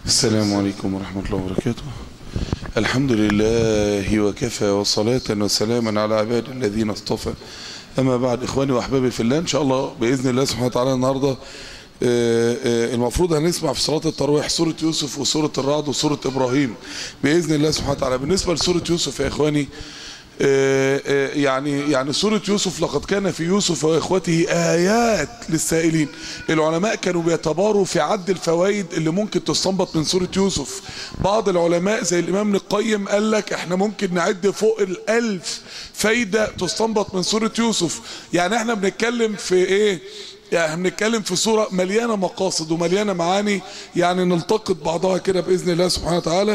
السلام عليكم ورحمة الله وبركاته الحمد لله وكفى وصلاة وسلاما على عباد الذين اصطفى أما بعد إخواني وأحبابي في الله إن شاء الله بإذن الله سبحانه وتعالى النهاردة آه، آه، المفروض هنسمع في صلاة التراويح سورة يوسف وسورة الرعد وسورة إبراهيم بإذن الله سبحانه وتعالى بالنسبة لسورة يوسف يا إخواني آه، آه، يعني يعني سورة يوسف لقد كان في يوسف وإخوته آيات للسائلين العلماء كانوا بيتباروا في عد الفوائد اللي ممكن تستنبط من سورة يوسف بعض العلماء زي الإمام ابن القيم قال لك احنا ممكن نعد فوق الألف فايدة تستنبط من سورة يوسف يعني احنا بنتكلم في ايه يعني بنتكلم في صورة مليانة مقاصد ومليانة معاني يعني نلتقط بعضها كده بإذن الله سبحانه وتعالى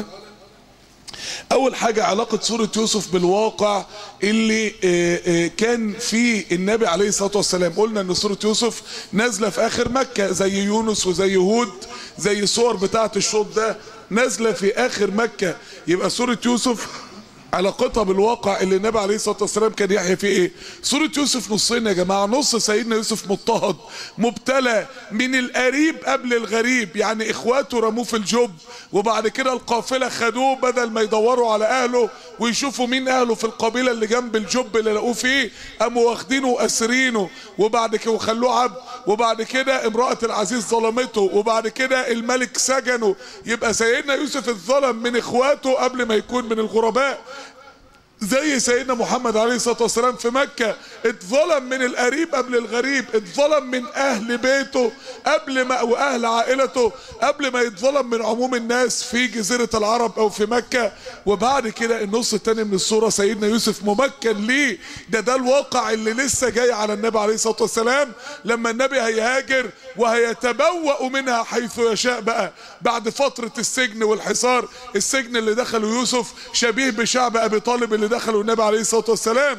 اول حاجة علاقة سورة يوسف بالواقع اللي آه، آه، كان فيه النبي عليه الصلاة والسلام قلنا ان سورة يوسف نازلة في اخر مكة زي يونس وزي هود زي الصور بتاعة الشوط ده نازلة في اخر مكة يبقى سورة يوسف علاقتها بالواقع اللي النبي عليه الصلاه والسلام كان يحيى فيه ايه؟ سوره يوسف نصين يا جماعه، نص سيدنا يوسف مضطهد مبتلى من القريب قبل الغريب، يعني اخواته رموه في الجب وبعد كده القافله خدوه بدل ما يدوروا على اهله ويشوفوا مين اهله في القبيله اللي جنب الجب اللي لقوه فيه، قاموا واخدينه واسرينه وبعد كده وخلوه عبد وبعد كده امراه العزيز ظلمته وبعد كده الملك سجنه، يبقى سيدنا يوسف اتظلم من اخواته قبل ما يكون من الغرباء. زي سيدنا محمد عليه الصلاة والسلام في مكة اتظلم من القريب قبل الغريب اتظلم من اهل بيته قبل ما واهل عائلته قبل ما يتظلم من عموم الناس في جزيرة العرب او في مكة وبعد كده النص التاني من الصورة سيدنا يوسف ممكن ليه ده ده الواقع اللي لسه جاي على النبي عليه الصلاة والسلام لما النبي هيهاجر وهيتبوأ منها حيث يشاء بقى بعد فترة السجن والحصار السجن اللي دخله يوسف شبيه بشعب ابي طالب اللي دخله النبي عليه الصلاة والسلام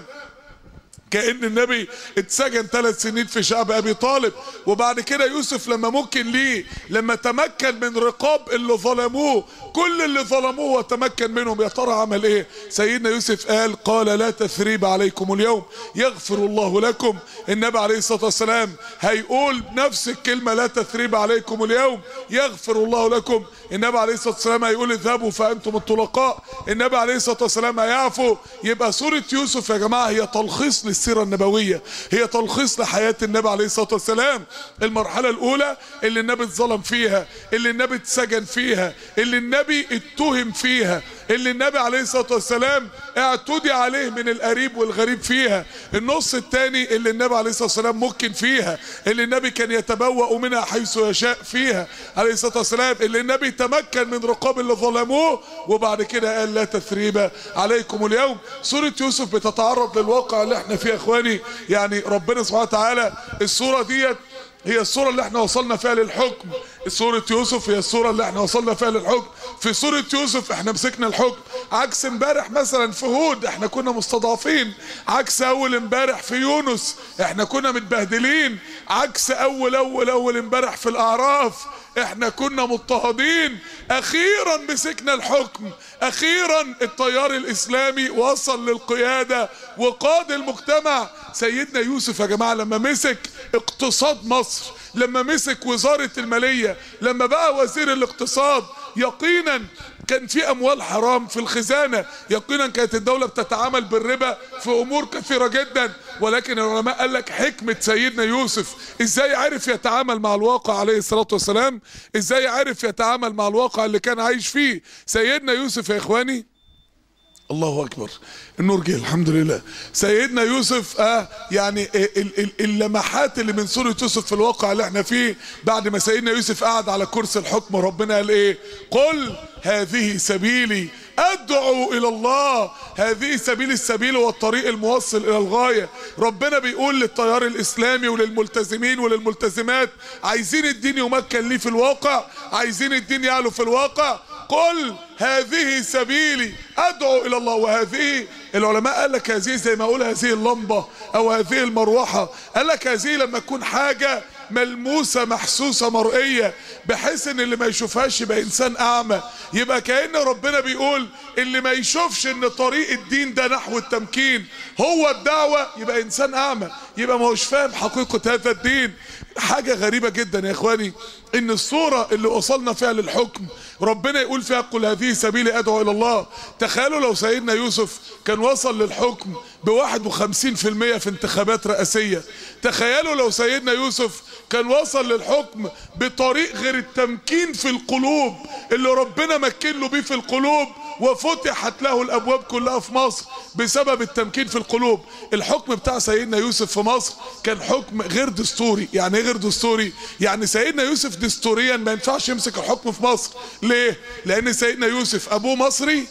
كأن النبي اتسجن ثلاث سنين في شعب أبي طالب وبعد كده يوسف لما ممكن ليه لما تمكن من رقاب اللي ظلموه كل اللي ظلموه وتمكن منهم يا ترى عمل ايه سيدنا يوسف قال قال لا تثريب عليكم اليوم يغفر الله لكم النبي عليه الصلاة والسلام هيقول نفس الكلمة لا تثريب عليكم اليوم يغفر الله لكم النبي عليه الصلاة والسلام هيقول اذهبوا فأنتم الطلقاء النبي عليه الصلاة والسلام هيعفو يبقى سورة يوسف يا جماعة هي تلخيص للسيرة النبوية هي تلخيص لحياة النبي عليه الصلاة والسلام المرحلة الأولى اللي النبي اتظلم فيها اللي النبي اتسجن فيها اللي النبي اتهم فيها اللي النبي عليه الصلاة والسلام اعتدي عليه من القريب والغريب فيها النص الثاني اللي النبي عليه الصلاة والسلام ممكن فيها اللي النبي كان يتبوأ منها حيث يشاء فيها عليه الصلاة والسلام اللي النبي تمكن من رقاب اللي ظلموه وبعد كده قال لا تثريب عليكم اليوم سورة يوسف بتتعرض للواقع اللي احنا فيه يا اخواني يعني ربنا سبحانه وتعالى السورة ديت هي الصورة اللي احنا وصلنا فيها للحكم سورة يوسف هي الصورة اللي احنا وصلنا فيها للحكم في سورة يوسف احنا مسكنا الحكم عكس امبارح مثلا في هود احنا كنا مستضعفين عكس اول امبارح في يونس احنا كنا متبهدلين عكس اول اول اول امبارح في الاعراف احنا كنا مضطهدين اخيرا مسكنا الحكم اخيرا التيار الاسلامي وصل للقيادة وقاد المجتمع سيدنا يوسف يا جماعة لما مسك اقتصاد مصر لما مسك وزارة المالية لما بقى وزير الاقتصاد يقينا كان في اموال حرام في الخزانة يقينا كانت الدولة بتتعامل بالربا في امور كثيرة جدا ولكن العلماء قال لك حكمة سيدنا يوسف ازاي عرف يتعامل مع الواقع عليه الصلاة والسلام ازاي عرف يتعامل مع الواقع اللي كان عايش فيه سيدنا يوسف يا اخواني الله اكبر النور جه الحمد لله سيدنا يوسف اه يعني ال- ال- اللمحات اللي من سوره يوسف في الواقع اللي احنا فيه بعد ما سيدنا يوسف قعد على كرسي الحكم ربنا قال ايه قل هذه سبيلي ادعو الى الله هذه سبيل السبيل والطريق الموصل الى الغايه ربنا بيقول للتيار الاسلامي وللملتزمين وللملتزمات عايزين الدين يمكن ليه في الواقع عايزين الدين يعلو في الواقع قل هذه سبيلي ادعو الى الله وهذه العلماء قال لك هذه زي ما اقول هذه اللمبه او هذه المروحه قال لك هذه لما تكون حاجه ملموسة محسوسة مرئية بحيث ان اللي ما يشوفهاش يبقى انسان اعمى يبقى كأن ربنا بيقول اللي ما يشوفش ان طريق الدين ده نحو التمكين هو الدعوة يبقى انسان اعمى يبقى ما هوش فاهم حقيقة هذا الدين حاجة غريبة جدا يا اخواني ان الصورة اللي وصلنا فيها للحكم ربنا يقول فيها قل هذه سبيلي ادعو الى الله تخيلوا لو سيدنا يوسف كان وصل للحكم بواحد وخمسين في المية في انتخابات رئاسية تخيلوا لو سيدنا يوسف كان وصل للحكم بطريق غير التمكين في القلوب اللي ربنا مكن له بيه في القلوب وفتحت له الابواب كلها في مصر بسبب التمكين في القلوب الحكم بتاع سيدنا يوسف في مصر كان حكم غير دستوري يعني ايه غير دستوري يعني سيدنا يوسف دستوريا ما ينفعش يمسك الحكم في مصر ليه لان سيدنا يوسف ابوه مصري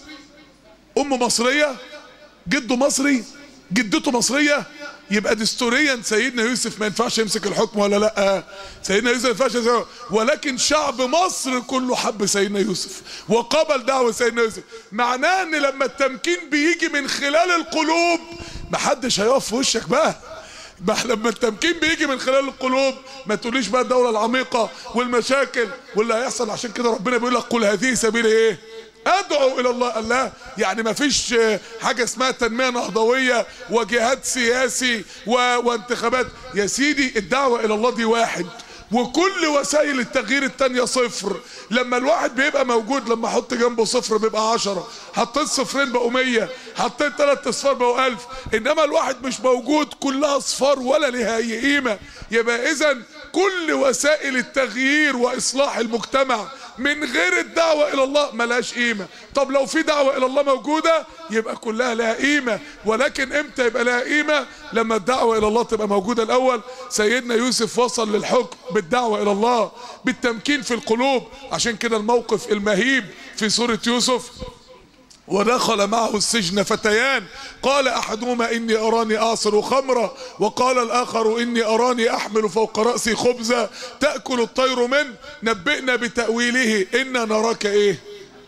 امه مصريه جده مصري جدته مصريه يبقى دستوريا سيدنا يوسف ما ينفعش يمسك الحكم ولا لا سيدنا يوسف ما ينفعش يمسك ولكن شعب مصر كله حب سيدنا يوسف وقبل دعوه سيدنا يوسف معناه ان لما التمكين بيجي من خلال القلوب محدش هيقف في وشك بقى ما لما التمكين بيجي من خلال القلوب ما تقوليش بقى الدوله العميقه والمشاكل واللي هيحصل عشان كده ربنا بيقول لك قل هذه سبيل ايه ادعو الى الله الله يعني ما فيش حاجة اسمها تنمية نهضوية وجهاد سياسي و... وانتخابات يا سيدي الدعوة الى الله دي واحد وكل وسائل التغيير التانية صفر لما الواحد بيبقى موجود لما احط جنبه صفر بيبقى عشرة حطيت صفرين بقوا مية حطيت تلات اصفار بقوا الف انما الواحد مش موجود كلها اصفار ولا لها اي قيمة يبقى اذا كل وسائل التغيير واصلاح المجتمع من غير الدعوة الى الله ملهاش قيمة طب لو في دعوة الى الله موجودة يبقى كلها لها قيمة ولكن امتى يبقى لها قيمة لما الدعوة الى الله تبقى موجودة الاول سيدنا يوسف وصل للحكم بالدعوة الى الله بالتمكين في القلوب عشان كده الموقف المهيب في سورة يوسف ودخل معه السجن فتيان قال احدهما اني اراني اعصر خمرا وقال الاخر اني اراني احمل فوق راسي خبزا تاكل الطير منه نبئنا بتاويله انا نراك ايه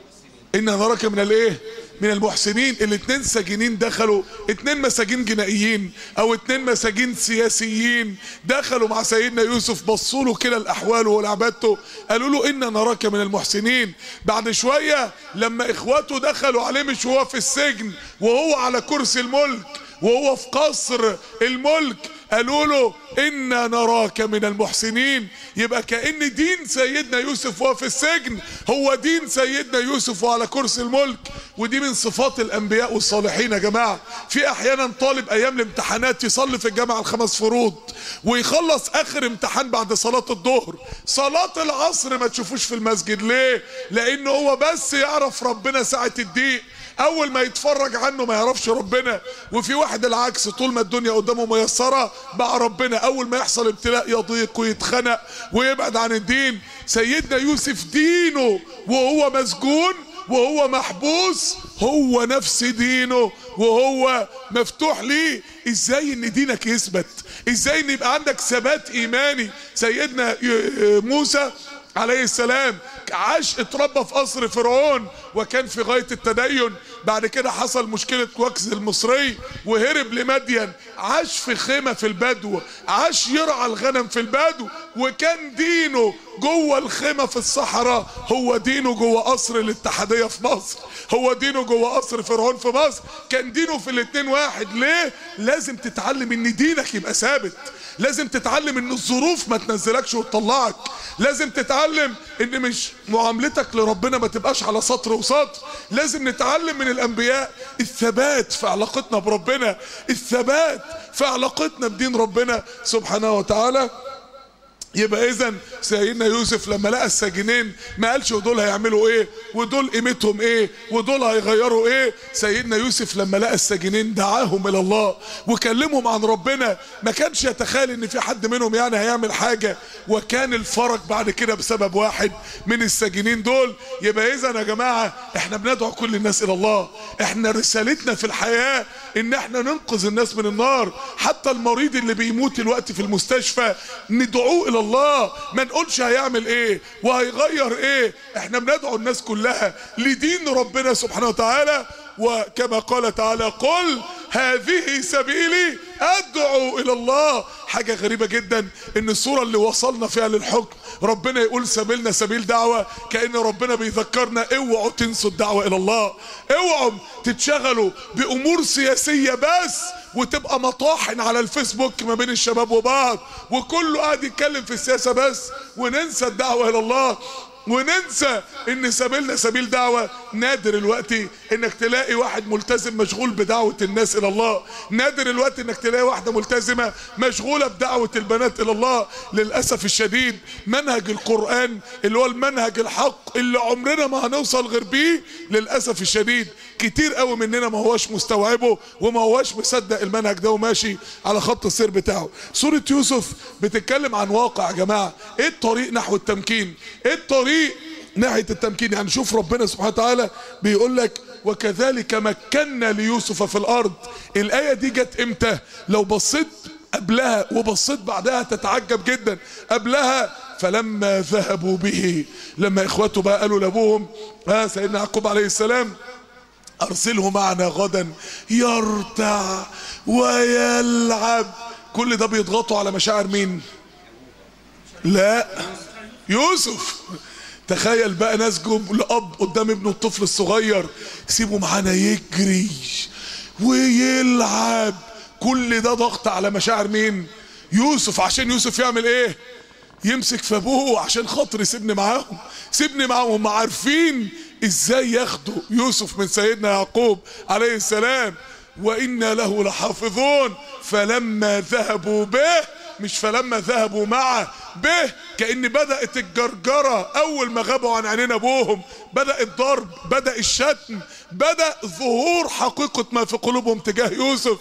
انا نراك من الايه من المحسنين الاتنين ساجنين دخلوا اتنين مساجين جنائيين او اتنين مساجين سياسيين دخلوا مع سيدنا يوسف بصوا له كده الاحوال ولعبته قالوا له انا نراك من المحسنين بعد شوية لما اخواته دخلوا عليه مش هو في السجن وهو على كرسي الملك وهو في قصر الملك قالوا له انا نراك من المحسنين يبقى كأن دين سيدنا يوسف وهو في السجن هو دين سيدنا يوسف وعلى كرسي الملك ودي من صفات الانبياء والصالحين يا جماعة في احيانا طالب ايام الامتحانات يصلي في الجامعة الخمس فروض ويخلص اخر امتحان بعد صلاة الظهر صلاة العصر ما تشوفوش في المسجد ليه لانه هو بس يعرف ربنا ساعة الضيق اول ما يتفرج عنه ما يعرفش ربنا وفي واحد العكس طول ما الدنيا قدامه ميسرة مع ربنا اول ما يحصل ابتلاء يضيق ويتخنق ويبعد عن الدين سيدنا يوسف دينه وهو مسجون وهو محبوس هو نفس دينه وهو مفتوح ليه ازاي ان دينك يثبت ازاي ان يبقى عندك ثبات ايماني سيدنا موسى عليه السلام عاش اتربى في قصر فرعون وكان في غاية التدين بعد كده حصل مشكلة وكز المصري وهرب لمدين عاش في خيمة في البدو عاش يرعى الغنم في البدو وكان دينه جوه الخيمة في الصحراء هو دينه جوه قصر الاتحادية في مصر هو دينه جوه قصر فرعون في مصر كان دينه في الاتنين واحد ليه لازم تتعلم ان دينك يبقى ثابت لازم تتعلم ان الظروف ما تنزلكش وتطلعك لازم تتعلم ان مش معاملتك لربنا ما تبقاش على سطر وسطر لازم نتعلم من الانبياء الثبات في علاقتنا بربنا الثبات في علاقتنا بدين ربنا سبحانه وتعالى يبقى اذا سيدنا يوسف لما لقى الساجنين ما قالش ودول هيعملوا ايه ودول قيمتهم ايه ودول هيغيروا ايه سيدنا يوسف لما لقى الساجنين دعاهم الى الله وكلمهم عن ربنا ما كانش يتخيل ان في حد منهم يعني هيعمل حاجة وكان الفرج بعد كده بسبب واحد من الساجنين دول يبقى اذا يا جماعة احنا بندعو كل الناس الى الله احنا رسالتنا في الحياة ان احنا ننقذ الناس من النار حتى المريض اللي بيموت الوقت في المستشفى ندعوه الى الله ما نقولش هيعمل ايه وهيغير ايه احنا بندعو الناس كلها لدين ربنا سبحانه وتعالى وكما قال تعالى قل هذه سبيلي ادعو الى الله حاجة غريبة جدا ان الصورة اللي وصلنا فيها للحكم ربنا يقول سبيلنا سبيل دعوة كأن ربنا بيذكرنا اوعوا تنسوا الدعوة الى الله اوعوا تتشغلوا بامور سياسية بس وتبقى مطاحن على الفيسبوك ما بين الشباب وبعض وكله قاعد يتكلم في السياسة بس وننسى الدعوة الى الله وننسى ان سبيلنا سبيل دعوة نادر الوقت انك تلاقي واحد ملتزم مشغول بدعوة الناس الى الله نادر الوقت انك تلاقي واحدة ملتزمة مشغولة بدعوة البنات الى الله للأسف الشديد منهج القرآن اللي هو المنهج الحق اللي عمرنا ما هنوصل غير بيه للأسف الشديد كتير قوي مننا ما هواش مستوعبه وما هواش مصدق المنهج ده وماشي على خط السير بتاعه سورة يوسف بتتكلم عن واقع يا جماعة ايه الطريق نحو التمكين ايه الطريق ناحية التمكين يعني شوف ربنا سبحانه وتعالى بيقول لك وكذلك مكنا ليوسف في الارض الاية دي جت امتى لو بصيت قبلها وبصيت بعدها تتعجب جدا قبلها فلما ذهبوا به لما اخواته بقى قالوا لابوهم ها سيدنا يعقوب عليه السلام ارسله معنا غدا يرتع ويلعب كل ده بيضغطوا على مشاعر مين لا يوسف تخيل بقى ناس جم لاب قدام ابنه الطفل الصغير سيبه معانا يجري ويلعب كل ده ضغط على مشاعر مين يوسف عشان يوسف يعمل ايه يمسك في ابوه عشان خاطر سيبني معاهم سيبني معاهم هم عارفين ازاي ياخدوا يوسف من سيدنا يعقوب عليه السلام وإنا له لحافظون فلما ذهبوا به مش فلما ذهبوا معه به كأن بدأت الجرجرة أول ما غابوا عن عينين أبوهم بدأ الضرب بدأ الشتم بدأ ظهور حقيقة ما في قلوبهم تجاه يوسف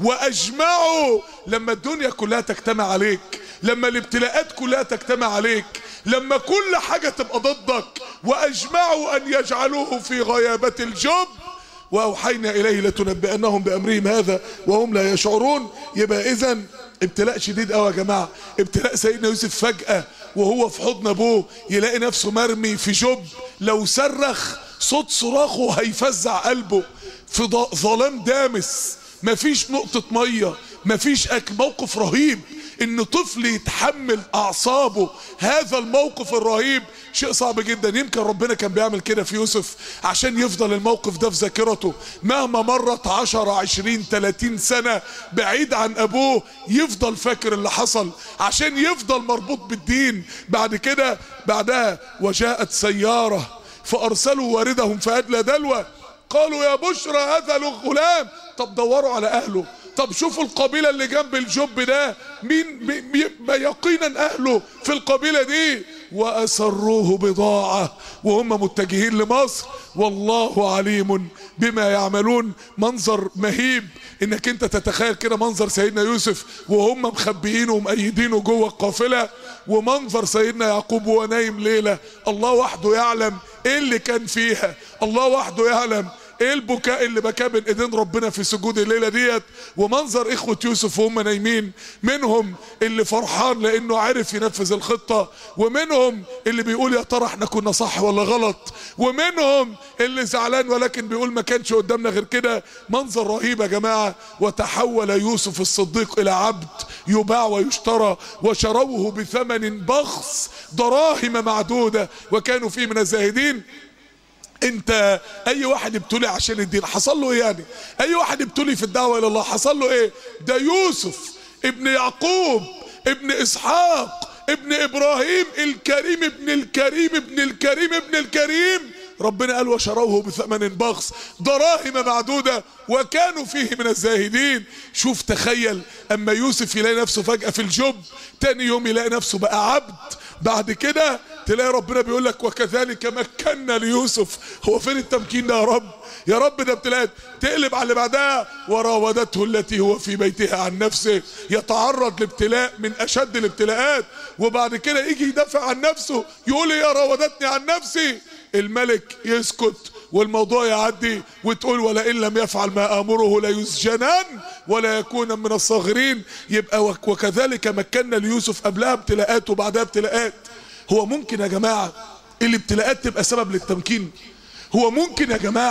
وأجمعوا لما الدنيا كلها تجتمع عليك لما الابتلاءات كلها تجتمع عليك لما كل حاجة تبقى ضدك وأجمعوا أن يجعلوه في غيابة الجب واوحينا اليه لتنبئنهم بامرهم هذا وهم لا يشعرون يبقى اذا ابتلاء شديد قوي يا جماعه ابتلاء سيدنا يوسف فجاه وهو في حضن ابوه يلاقي نفسه مرمي في جب لو صرخ صوت صراخه هيفزع قلبه في ظلام دامس مفيش نقطه ميه مفيش اكل موقف رهيب ان طفل يتحمل اعصابه هذا الموقف الرهيب شيء صعب جدا يمكن ربنا كان بيعمل كده في يوسف عشان يفضل الموقف ده في ذاكرته مهما مرت عشر عشرين تلاتين سنة بعيد عن ابوه يفضل فاكر اللي حصل عشان يفضل مربوط بالدين بعد كده بعدها وجاءت سيارة فارسلوا واردهم فادلى دلوة قالوا يا بشرى هذا له غلام طب دوروا على اهله طب شوفوا القبيلة اللي جنب الجب ده مين ما يقينا اهله في القبيلة دي واسروه بضاعة وهم متجهين لمصر والله عليم بما يعملون منظر مهيب انك انت تتخيل كده منظر سيدنا يوسف وهم مخبيينه ومأيدينه جوه القافلة ومنظر سيدنا يعقوب وهو نايم ليلة الله وحده يعلم ايه اللي كان فيها الله وحده يعلم ايه البكاء اللي بكاه بين ايدين ربنا في سجود الليله ديت ومنظر اخوه يوسف وهم نايمين منهم اللي فرحان لانه عرف ينفذ الخطه ومنهم اللي بيقول يا ترى احنا كنا صح ولا غلط ومنهم اللي زعلان ولكن بيقول ما كانش قدامنا غير كده منظر رهيب يا جماعه وتحول يوسف الصديق الى عبد يباع ويشترى وشروه بثمن بخس دراهم معدوده وكانوا فيه من الزاهدين انت اي واحد ابتلي عشان الدين حصل له ايه يعني اي واحد ابتلي في الدعوه الى الله حصل له ايه ده يوسف ابن يعقوب ابن اسحاق ابن ابراهيم الكريم ابن الكريم ابن الكريم ابن الكريم ربنا قال وشروه بثمن بخس دراهم معدودة وكانوا فيه من الزاهدين شوف تخيل اما يوسف يلاقي نفسه فجأة في الجب تاني يوم يلاقي نفسه بقى عبد بعد كده تلاقي ربنا بيقول لك وكذلك مكنا ليوسف هو فين التمكين ده يا رب يا رب ده ابتلاءات تقلب على اللي بعدها وراودته التي هو في بيتها عن نفسه يتعرض لابتلاء من اشد الابتلاءات وبعد كده يجي يدافع عن نفسه يقول يا راودتني عن نفسي الملك يسكت والموضوع يعدي وتقول ولئن لم يفعل ما امره ليسجنن ولا يكون من الصاغرين يبقى وكذلك مكنا ليوسف قبلها ابتلاءات وبعدها ابتلاءات هو ممكن يا جماعه الابتلاءات تبقى سبب للتمكين هو ممكن يا جماعه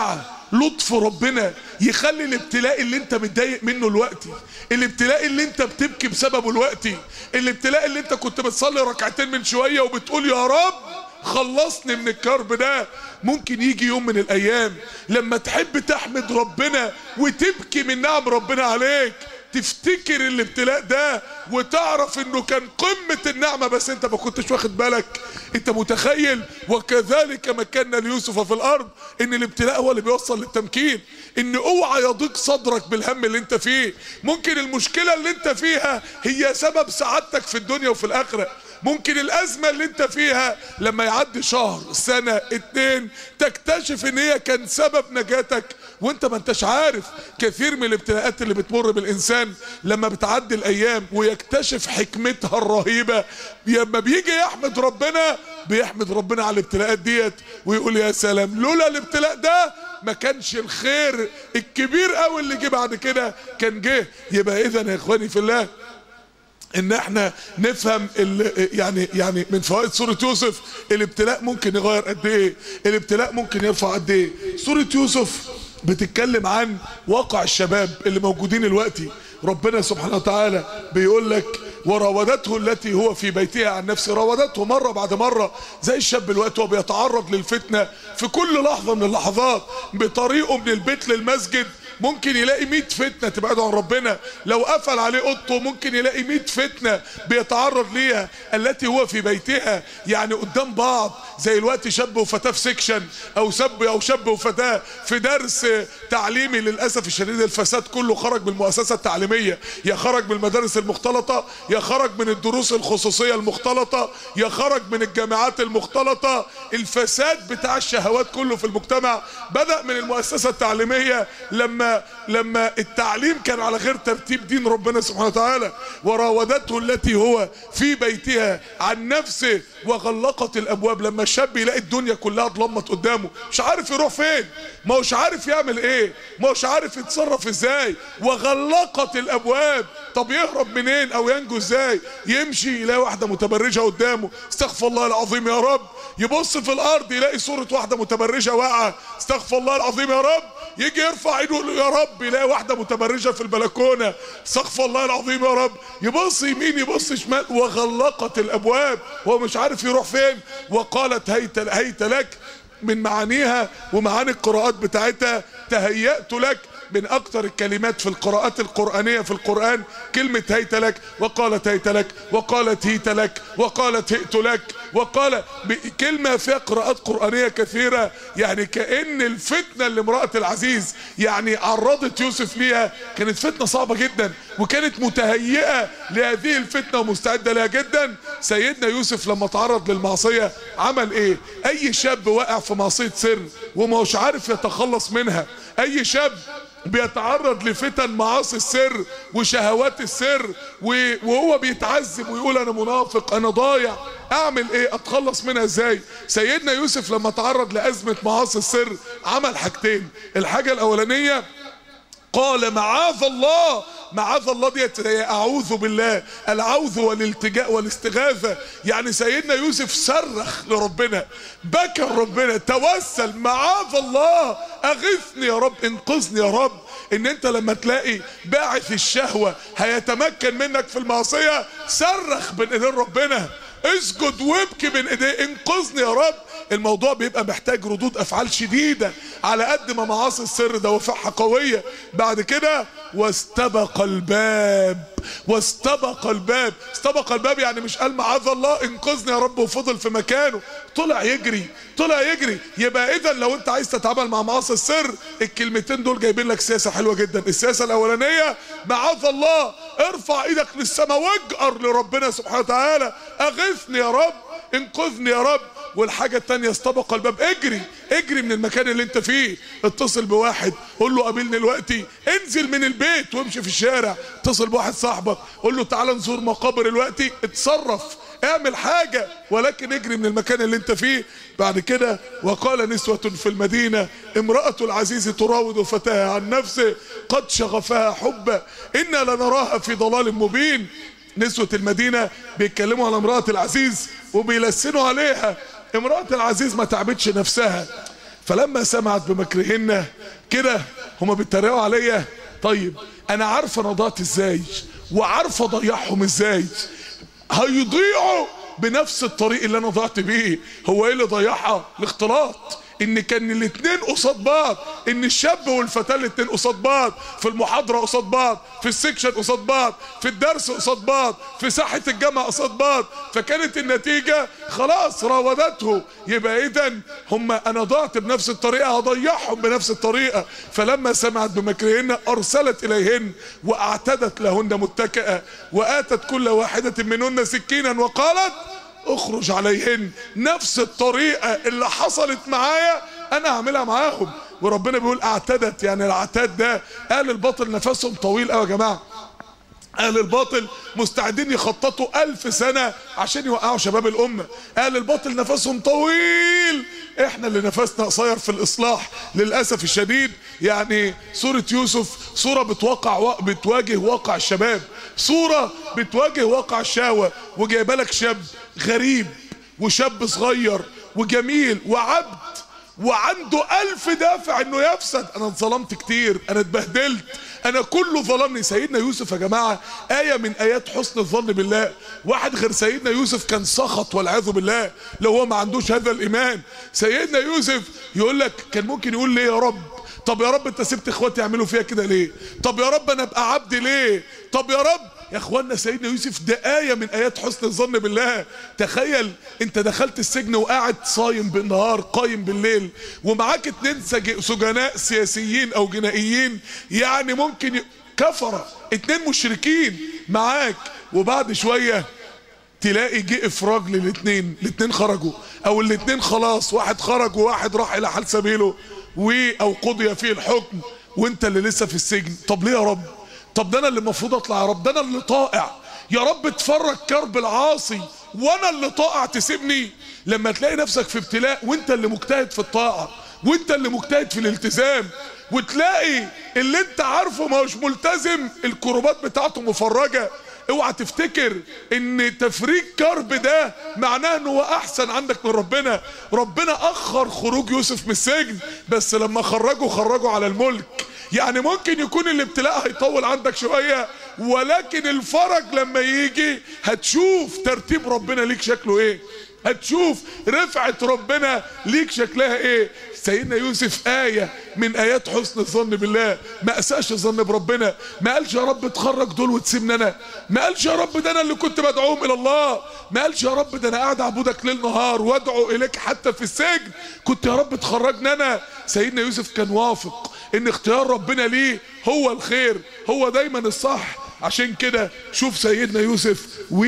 لطف ربنا يخلي الابتلاء اللي انت متضايق منه الوقتي الابتلاء اللي انت بتبكي بسببه الوقتي الابتلاء اللي انت كنت بتصلي ركعتين من شوية وبتقول يا رب خلصني من الكرب ده ممكن يجي يوم من الايام لما تحب تحمد ربنا وتبكي من نعم ربنا عليك تفتكر الابتلاء ده وتعرف انه كان قمة النعمة بس انت ما كنتش واخد بالك انت متخيل وكذلك مكنا ليوسف في الارض ان الابتلاء هو اللي بيوصل للتمكين ان اوعى يضيق صدرك بالهم اللي انت فيه ممكن المشكلة اللي انت فيها هي سبب سعادتك في الدنيا وفي الاخرة ممكن الازمة اللي انت فيها لما يعدي شهر سنة اتنين تكتشف ان هي كان سبب نجاتك وانت ما انتش عارف كثير من الابتلاءات اللي بتمر بالانسان لما بتعدي الايام ويكتشف حكمتها الرهيبة لما بيجي يحمد ربنا بيحمد ربنا على الابتلاءات ديت ويقول يا سلام لولا الابتلاء ده ما كانش الخير الكبير قوي اللي جه بعد كده كان جه يبقى اذا يا اخواني في الله ان احنا نفهم يعني يعني من فوائد سوره يوسف الابتلاء ممكن يغير قد ايه الابتلاء ممكن يرفع قد ايه سوره يوسف بتتكلم عن واقع الشباب اللي موجودين دلوقتي ربنا سبحانه وتعالى بيقول لك وراودته التي هو في بيتها عن نفسه راودته مرة بعد مرة زي الشاب الوقت هو بيتعرض للفتنة في كل لحظة من اللحظات بطريقه من البيت للمسجد ممكن يلاقي 100 فتنه تبعده عن ربنا لو قفل عليه اوضته ممكن يلاقي 100 فتنه بيتعرض ليها التي هو في بيتها يعني قدام بعض زي الوقت شاب وفتاه في سيكشن او شاب او شاب وفتاه في درس تعليمي للاسف الشديد الفساد كله خرج من المؤسسه التعليميه يا خرج من المدارس المختلطه يا خرج من الدروس الخصوصيه المختلطه يا خرج من الجامعات المختلطه الفساد بتاع الشهوات كله في المجتمع بدا من المؤسسه التعليميه لما لما التعليم كان على غير ترتيب دين ربنا سبحانه وتعالى وراودته التي هو في بيتها عن نفسه وغلقت الابواب لما الشاب يلاقي الدنيا كلها اتلمت قدامه مش عارف يروح فين ما هوش عارف يعمل ايه ما هوش عارف يتصرف ازاي وغلقت الابواب طب يهرب منين او ينجو ازاي يمشي يلاقي واحده متبرجه قدامه استغفر الله العظيم يا رب يبص في الارض يلاقي صوره واحده متبرجه واقعه استغفر الله العظيم يا رب يجي يرفع ايده يقول يا رب يلاقي واحده متبرجه في البلكونه استغفر الله العظيم يا رب يبص يمين يبص شمال وغلقت الابواب هو مش عارف يروح فين وقالت هيت هيت لك من معانيها ومعاني القراءات بتاعتها تهيأت لك من اكتر الكلمات في القراءات القرآنية في القرآن كلمة هيت لك وقالت هيت لك وقالت هيت لك وقالت هئت لك وقال كلمة فيها قراءات قرآنية كثيرة يعني كأن الفتنة لامرأة العزيز يعني عرضت يوسف ليها كانت فتنة صعبة جدا وكانت متهيئة لهذه الفتنة ومستعدة لها جدا سيدنا يوسف لما تعرض للمعصية عمل ايه اي شاب واقع في معصية سر وما هوش عارف يتخلص منها اي شاب بيتعرض لفتن معاصي السر وشهوات السر وهو بيتعذب ويقول انا منافق انا ضايع اعمل ايه اتخلص منها ازاي سيدنا يوسف لما تعرض لازمة معاصي السر عمل حاجتين الحاجة الاولانية قال معاذ الله معاذ الله ديت اعوذ بالله العوذ والالتجاء والاستغاثه يعني سيدنا يوسف صرخ لربنا بكى ربنا توسل معاذ الله اغثني يا رب انقذني يا رب ان انت لما تلاقي باعث الشهوه هيتمكن منك في المعصيه صرخ بين ايدين ربنا اسجد وابكي بين ايديه انقذني يا رب الموضوع بيبقى محتاج ردود افعال شديده على قد ما معاصي السر دوافعها قويه بعد كده واستبق الباب واستبق الباب استبق الباب يعني مش قال معاذ الله انقذني يا رب وفضل في مكانه طلع يجري طلع يجري يبقى اذا لو انت عايز تتعامل مع معاصي السر الكلمتين دول جايبين لك سياسه حلوه جدا السياسه الاولانيه معاذ الله ارفع ايدك للسماء واجأر لربنا سبحانه وتعالى اغثني يا رب انقذني يا رب والحاجة التانية استبق الباب اجري اجري من المكان اللي انت فيه اتصل بواحد قول له قابلني دلوقتي انزل من البيت وامشي في الشارع اتصل بواحد صاحبك قول له تعالى نزور مقابر دلوقتي اتصرف اعمل حاجة ولكن اجري من المكان اللي انت فيه بعد كده وقال نسوة في المدينة امرأة العزيز تراود فتاها عن نفسه قد شغفها حبا إنا لنراها في ضلال مبين نسوة المدينة بيتكلموا على امرأة العزيز وبيلسنوا عليها امرأة العزيز ما تعبتش نفسها فلما سمعت بمكرهن كده هما بيتريقوا عليا طيب انا عارفه انا ضعت ازاي وعارفه اضيعهم ازاي هيضيعوا بنفس الطريق اللي انا ضعت بيه هو ايه اللي ضيعها الاختلاط ان كان الاتنين قصاد بعض ان الشاب والفتاه الاتنين قصاد بعض في المحاضره قصاد بعض في السكشن قصاد بعض في الدرس قصاد بعض في ساحه الجامعه قصاد بعض فكانت النتيجه خلاص راودته يبقى اذا هم انا ضعت بنفس الطريقه هضيعهم بنفس الطريقه فلما سمعت بمكرهن ارسلت اليهن واعتدت لهن متكئه واتت كل واحده منهن سكينا وقالت اخرج عليهن نفس الطريقة اللي حصلت معايا انا هعملها معاهم وربنا بيقول اعتدت يعني العتاد ده قال الباطل نفسهم طويل قوي يا جماعة اهل الباطل مستعدين يخططوا الف سنة عشان يوقعوا شباب الامة اهل الباطل نفسهم طويل احنا اللي نفسنا قصير في الاصلاح للاسف الشديد يعني سورة يوسف صورة بتوقع بتواجه واقع الشباب صورة بتواجه واقع الشهوة وجايبه لك شاب غريب وشاب صغير وجميل وعبد وعنده ألف دافع انه يفسد انا اتظلمت كتير انا اتبهدلت انا كله ظلمني سيدنا يوسف يا جماعة آية من آيات حسن الظن بالله واحد غير سيدنا يوسف كان سخط والعياذ بالله لو هو ما عندوش هذا الإيمان سيدنا يوسف يقول لك كان ممكن يقول ليه يا رب طب يا رب انت سبت اخواتي يعملوا فيها كده ليه طب يا رب انا ابقى عبد ليه طب يا رب يا اخوانا سيدنا يوسف ده آية من آيات حسن الظن بالله تخيل انت دخلت السجن وقاعد صايم بالنهار قايم بالليل ومعاك اتنين سجناء سياسيين او جنائيين يعني ممكن ي... كفرة اتنين مشركين معاك وبعد شوية تلاقي جه افراج للاتنين الاتنين خرجوا او الاتنين خلاص واحد خرج وواحد راح الى حال سبيله و او قضي فيه الحكم وانت اللي لسه في السجن طب ليه يا رب طب ده انا اللي المفروض اطلع يا رب ده انا اللي طائع يا رب تفرج كرب العاصي وانا اللي طائع تسيبني لما تلاقي نفسك في ابتلاء وانت اللي مجتهد في الطاعة وانت اللي مجتهد في الالتزام وتلاقي اللي انت عارفه ما هوش ملتزم الكروبات بتاعته مفرجة اوعى تفتكر ان تفريج كرب ده معناه انه هو احسن عندك من ربنا ربنا اخر خروج يوسف من السجن بس لما خرجه خرجه على الملك يعني ممكن يكون الابتلاء هيطول عندك شوية ولكن الفرج لما يجي هتشوف ترتيب ربنا ليك شكله ايه هتشوف رفعة ربنا ليك شكلها ايه سيدنا يوسف آية من آيات حسن الظن بالله ما أساش الظن بربنا ما قالش يا رب تخرج دول وتسيبني أنا ما قالش يا رب ده أنا اللي كنت بدعوهم إلى الله ما قالش يا رب ده أنا قاعد أعبدك ليل نهار وأدعو إليك حتى في السجن كنت يا رب تخرجني أنا سيدنا يوسف كان وافق إن اختيار ربنا ليه هو الخير هو دايما الصح عشان كده شوف سيدنا يوسف و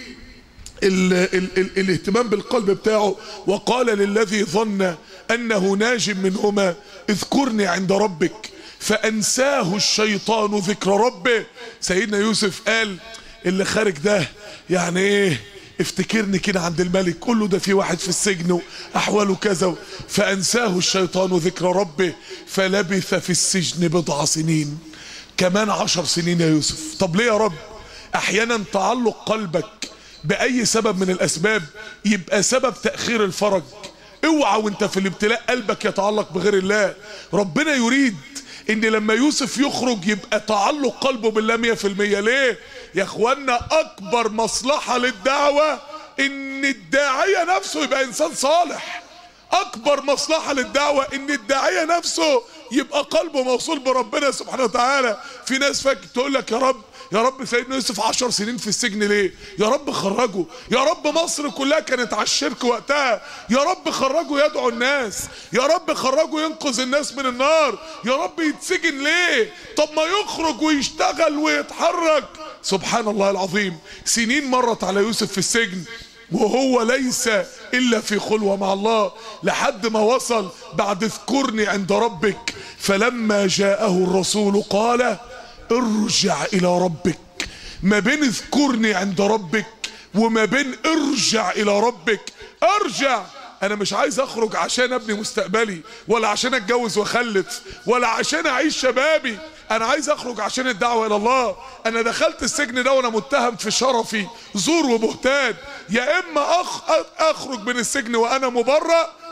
ال ال ال الاهتمام بالقلب بتاعه وقال للذي ظن انه ناج منهما اذكرني عند ربك فانساه الشيطان ذكر ربه سيدنا يوسف قال اللي خارج ده يعني ايه افتكرني كده عند الملك قول له ده في واحد في السجن واحواله كذا فانساه الشيطان ذكر ربه فلبث في السجن بضع سنين كمان عشر سنين يا يوسف طب ليه يا رب احيانا تعلق قلبك باي سبب من الاسباب يبقى سبب تأخير الفرج اوعى وانت في الابتلاء قلبك يتعلق بغير الله ربنا يريد ان لما يوسف يخرج يبقى تعلق قلبه بالله مية في المية ليه يا اخوانا اكبر مصلحة للدعوة ان الداعية نفسه يبقى انسان صالح اكبر مصلحة للدعوة ان الداعية نفسه يبقى قلبه موصول بربنا سبحانه وتعالى في ناس فاكر تقول لك يا رب يا رب سيدنا يوسف عشر سنين في السجن ليه يا رب خرجه يا رب مصر كلها كانت على الشرك وقتها يا رب خرجه يدعو الناس يا رب خرجه ينقذ الناس من النار يا رب يتسجن ليه طب ما يخرج ويشتغل ويتحرك سبحان الله العظيم سنين مرت على يوسف في السجن وهو ليس الا في خلوة مع الله لحد ما وصل بعد اذكرني عند ربك فلما جاءه الرسول قال ارجع الى ربك ما بين اذكرني عند ربك وما بين ارجع الى ربك ارجع انا مش عايز اخرج عشان ابني مستقبلي ولا عشان اتجوز واخلف ولا عشان اعيش شبابي انا عايز اخرج عشان الدعوة الى الله انا دخلت السجن ده وانا متهم في شرفي زور وبهتان يا اما أخ اخرج من السجن وانا مبرأ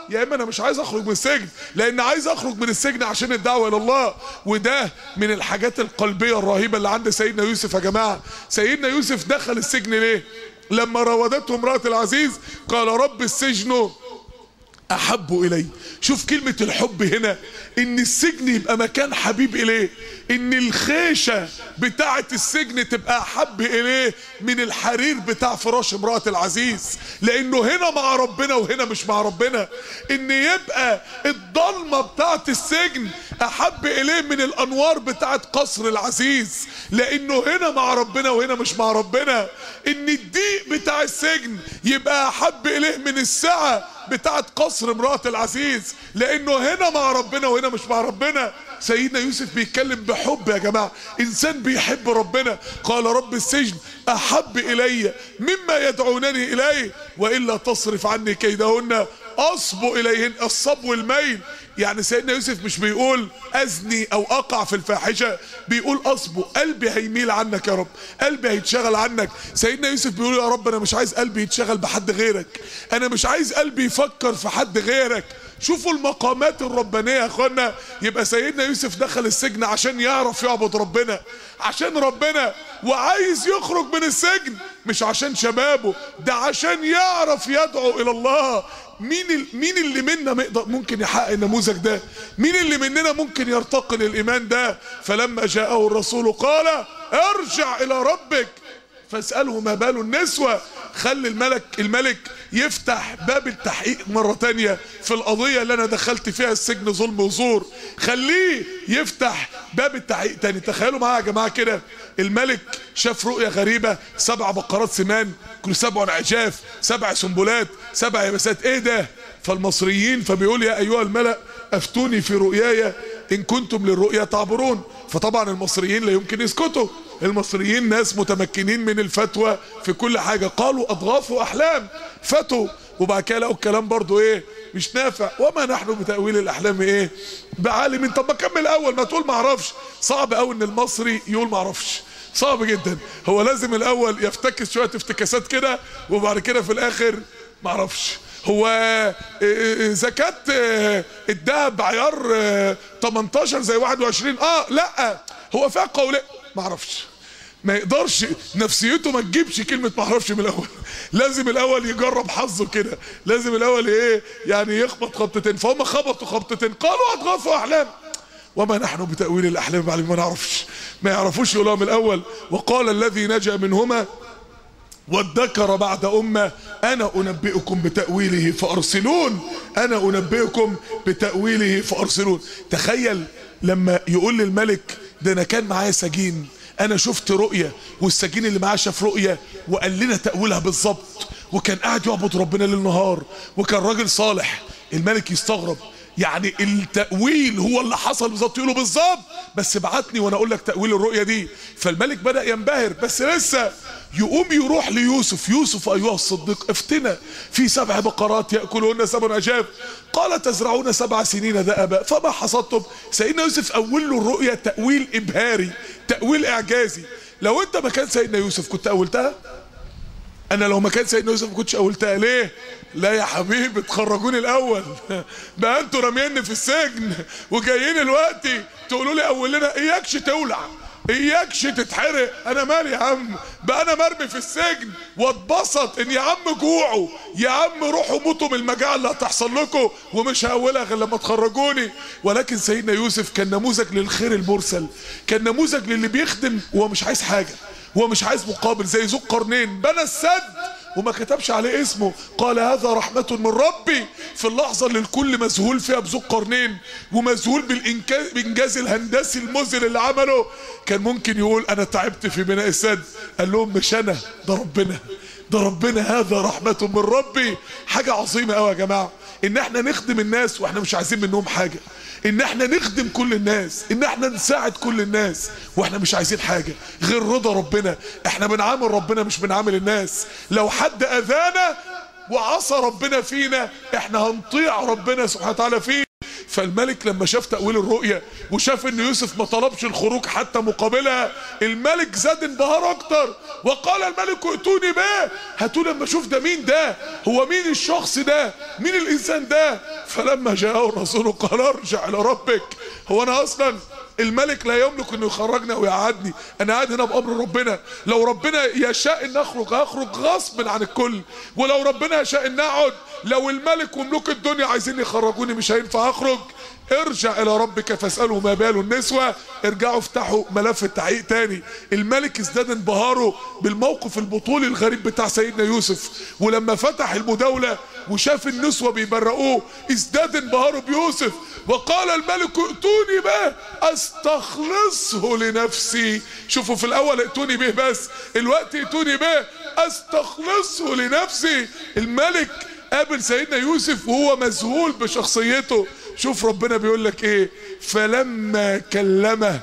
يا اما انا مش عايز اخرج من السجن لان عايز اخرج من السجن عشان الدعوه الى الله وده من الحاجات القلبيه الرهيبه اللي عند سيدنا يوسف يا جماعه سيدنا يوسف دخل السجن ليه لما راودته امراه العزيز قال رب السجن احب الي شوف كلمة الحب هنا ان السجن يبقى مكان حبيب اليه ان الخيشة بتاعة السجن تبقى احب اليه من الحرير بتاع فراش امرأة العزيز لانه هنا مع ربنا وهنا مش مع ربنا ان يبقى الضلمة بتاعة السجن احب اليه من الانوار بتاعة قصر العزيز لانه هنا مع ربنا وهنا مش مع ربنا ان الضيق بتاع السجن يبقى احب اليه من السعة بتاعت قصر امرأة العزيز لانه هنا مع ربنا وهنا مش مع ربنا سيدنا يوسف بيتكلم بحب يا جماعة انسان بيحب ربنا قال رب السجن احب الي مما يدعونني اليه والا تصرف عني كيدهن اصب اليهن الصب والميل يعني سيدنا يوسف مش بيقول ازني او اقع في الفاحشه بيقول اصبو قلبي هيميل عنك يا رب قلبي هيتشغل عنك سيدنا يوسف بيقول يا رب انا مش عايز قلبي يتشغل بحد غيرك انا مش عايز قلبي يفكر في حد غيرك شوفوا المقامات الربانيه يا اخوانا يبقى سيدنا يوسف دخل السجن عشان يعرف يعبد ربنا عشان ربنا وعايز يخرج من السجن مش عشان شبابه ده عشان يعرف يدعو الى الله مين ال... مين اللي منا مقدر ممكن يحقق النموذج ده مين اللي مننا ممكن يرتقي للايمان ده فلما جاءه الرسول قال ارجع الى ربك فاساله ما بال النسوه خلي الملك الملك يفتح باب التحقيق مرة تانية في القضية اللي انا دخلت فيها السجن ظلم وزور خليه يفتح باب التحقيق تاني تخيلوا معايا يا جماعة كده الملك شاف رؤية غريبة سبع بقرات سمان كل سبع عجاف سبع سنبلات سبع يبسات ايه ده فالمصريين فبيقول يا ايها الملأ افتوني في رؤياي ان كنتم للرؤيا تعبرون فطبعا المصريين لا يمكن يسكتوا المصريين ناس متمكنين من الفتوى في كل حاجة قالوا اضغاث احلام فتوا وبعد كده لقوا الكلام برضو ايه مش نافع وما نحن بتأويل الاحلام ايه بعالمين طب ما كمل اول ما تقول ما اعرفش صعب قوي ان المصري يقول ما اعرفش صعب جدا هو لازم الاول يفتكس شويه افتكاسات كده وبعد كده في الاخر ما اعرفش هو زكاة الذهب بعيار 18 زي 21 اه لا هو فيها قولين ما اعرفش ما يقدرش نفسيته ما تجيبش كلمة ما اعرفش من الاول لازم الاول يجرب حظه كده لازم الاول ايه يعني يخبط خبطتين فهم خبطوا خبطتين قالوا اضغاثوا احلام وما نحن بتأويل الاحلام معلم ما نعرفش ما يعرفوش يقولها من الاول وقال الذي نجا منهما وادكر بعد أمة أنا أنبئكم بتأويله فأرسلون أنا أنبئكم بتأويله فأرسلون تخيل لما يقول للملك ده أنا كان معايا سجين أنا شفت رؤية والسجين اللي معاه شاف رؤية وقال لنا تأويلها بالظبط وكان قاعد يعبد ربنا ليل نهار وكان راجل صالح الملك يستغرب يعني التأويل هو اللي حصل بالظبط يقولوا بالظبط بس ابعتني وانا اقول لك تأويل الرؤية دي فالملك بدأ ينبهر بس لسه يقوم يروح ليوسف يوسف ايها الصديق افتنا في سبع بقرات ياكلهن سبع عجاف قال تزرعون سبع سنين دأبا فما حصدتم سيدنا يوسف اول له الرؤيا تاويل ابهاري تاويل اعجازي لو انت مكان سيدنا يوسف كنت اولتها انا لو مكان سيدنا يوسف ما كنتش اولتها ليه لا يا حبيبي تخرجوني الاول بقى انتوا راميني في السجن وجايين الوقت تقولوا لي اول لنا اياكش تولع اياكش تتحرق انا مالي يا عم بقى انا مرمي في السجن واتبسط ان يا عم جوعوا يا عم روحوا موتوا من المجاعه اللي هتحصل لكم ومش هقولها غير لما تخرجوني ولكن سيدنا يوسف كان نموذج للخير المرسل كان نموذج للي بيخدم وهو مش عايز حاجه هو مش عايز مقابل زي ذو القرنين بنى السد وما كتبش عليه اسمه قال هذا رحمة من ربي في اللحظة اللي الكل مذهول فيها بذو القرنين ومذهول بالإنجاز الهندسي المذهل اللي عمله كان ممكن يقول أنا تعبت في بناء السد قال لهم مش أنا ده ربنا ده ربنا هذا رحمة من ربي حاجة عظيمة قوي يا جماعة ان احنا نخدم الناس واحنا مش عايزين منهم حاجة ان احنا نخدم كل الناس ان احنا نساعد كل الناس واحنا مش عايزين حاجة غير رضا ربنا احنا بنعامل ربنا مش بنعامل الناس لو حد اذانا وعصى ربنا فينا احنا هنطيع ربنا سبحانه وتعالى فيه فالملك لما شاف تأويل الرؤية وشاف ان يوسف ما طلبش الخروج حتى مقابلها الملك زاد انبهار اكتر وقال الملك ائتوني به هاتوا لما اشوف ده مين ده هو مين الشخص ده مين الانسان ده فلما جاءه الرسول قال ارجع الى ربك هو انا اصلا الملك لا يملك انه يخرجني او يقعدني انا قاعد هنا بامر ربنا لو ربنا يشاء ان اخرج هخرج غصب عن الكل ولو ربنا يشاء ان اقعد لو الملك وملوك الدنيا عايزين يخرجوني مش هينفع اخرج ارجع الى ربك فاساله ما بال النسوة ارجعوا افتحوا ملف التحقيق تاني الملك ازداد انبهاره بالموقف البطولي الغريب بتاع سيدنا يوسف ولما فتح المداولة وشاف النسوة بيبرقوه ازداد انبهاره بيوسف وقال الملك ائتوني به استخلصه لنفسي شوفوا في الاول ائتوني به بس الوقت ائتوني به استخلصه لنفسي الملك قابل سيدنا يوسف وهو مذهول بشخصيته شوف ربنا بيقول لك ايه فلما كلمه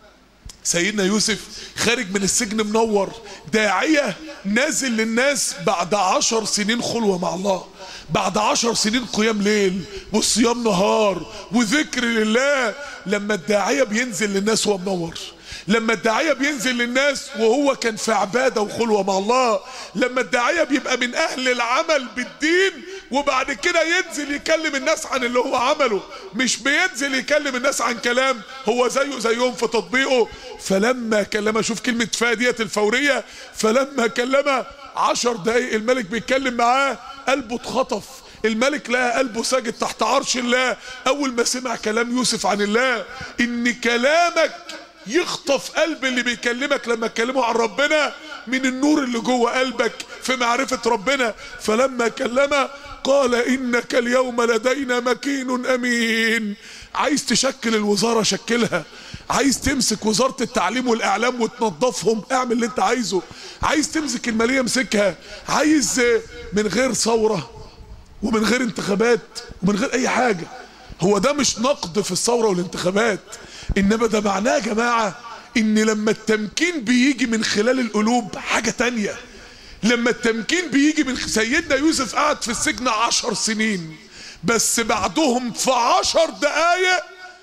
سيدنا يوسف خارج من السجن منور داعية نازل للناس بعد عشر سنين خلوة مع الله بعد عشر سنين قيام ليل وصيام نهار وذكر لله لما الداعية بينزل للناس وهو منور لما الداعية بينزل للناس وهو كان في عبادة وخلوة مع الله لما الداعية بيبقى من أهل العمل بالدين وبعد كده ينزل يكلم الناس عن اللي هو عمله مش بينزل يكلم الناس عن كلام هو زيه زيهم في تطبيقه فلما كلمه شوف كلمة فادية الفورية فلما كلمه عشر دقايق الملك بيتكلم معاه قلبه اتخطف الملك لقى قلبه ساجد تحت عرش الله اول ما سمع كلام يوسف عن الله ان كلامك يخطف قلب اللي بيكلمك لما تكلمه عن ربنا من النور اللي جوه قلبك في معرفة ربنا فلما كلمه قال انك اليوم لدينا مكين امين عايز تشكل الوزارة شكلها عايز تمسك وزارة التعليم والاعلام وتنظفهم اعمل اللي انت عايزه عايز تمسك المالية امسكها عايز من غير ثورة ومن غير انتخابات ومن غير اي حاجة هو ده مش نقد في الثورة والانتخابات انما ده معناه يا جماعة ان لما التمكين بيجي من خلال القلوب حاجة تانية لما التمكين بيجي من سيدنا يوسف قعد في السجن عشر سنين بس بعدهم في عشر دقايق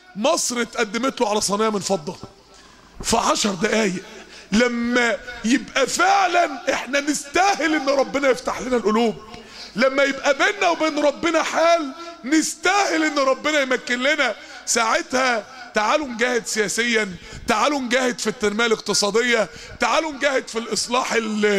مصر اتقدمت له على صينية من فضة في عشر دقايق لما يبقى فعلا احنا نستاهل ان ربنا يفتح لنا القلوب لما يبقى بيننا وبين ربنا حال نستاهل ان ربنا يمكن لنا ساعتها تعالوا نجاهد سياسيا تعالوا نجاهد في التنمية الاقتصادية تعالوا نجاهد في الاصلاح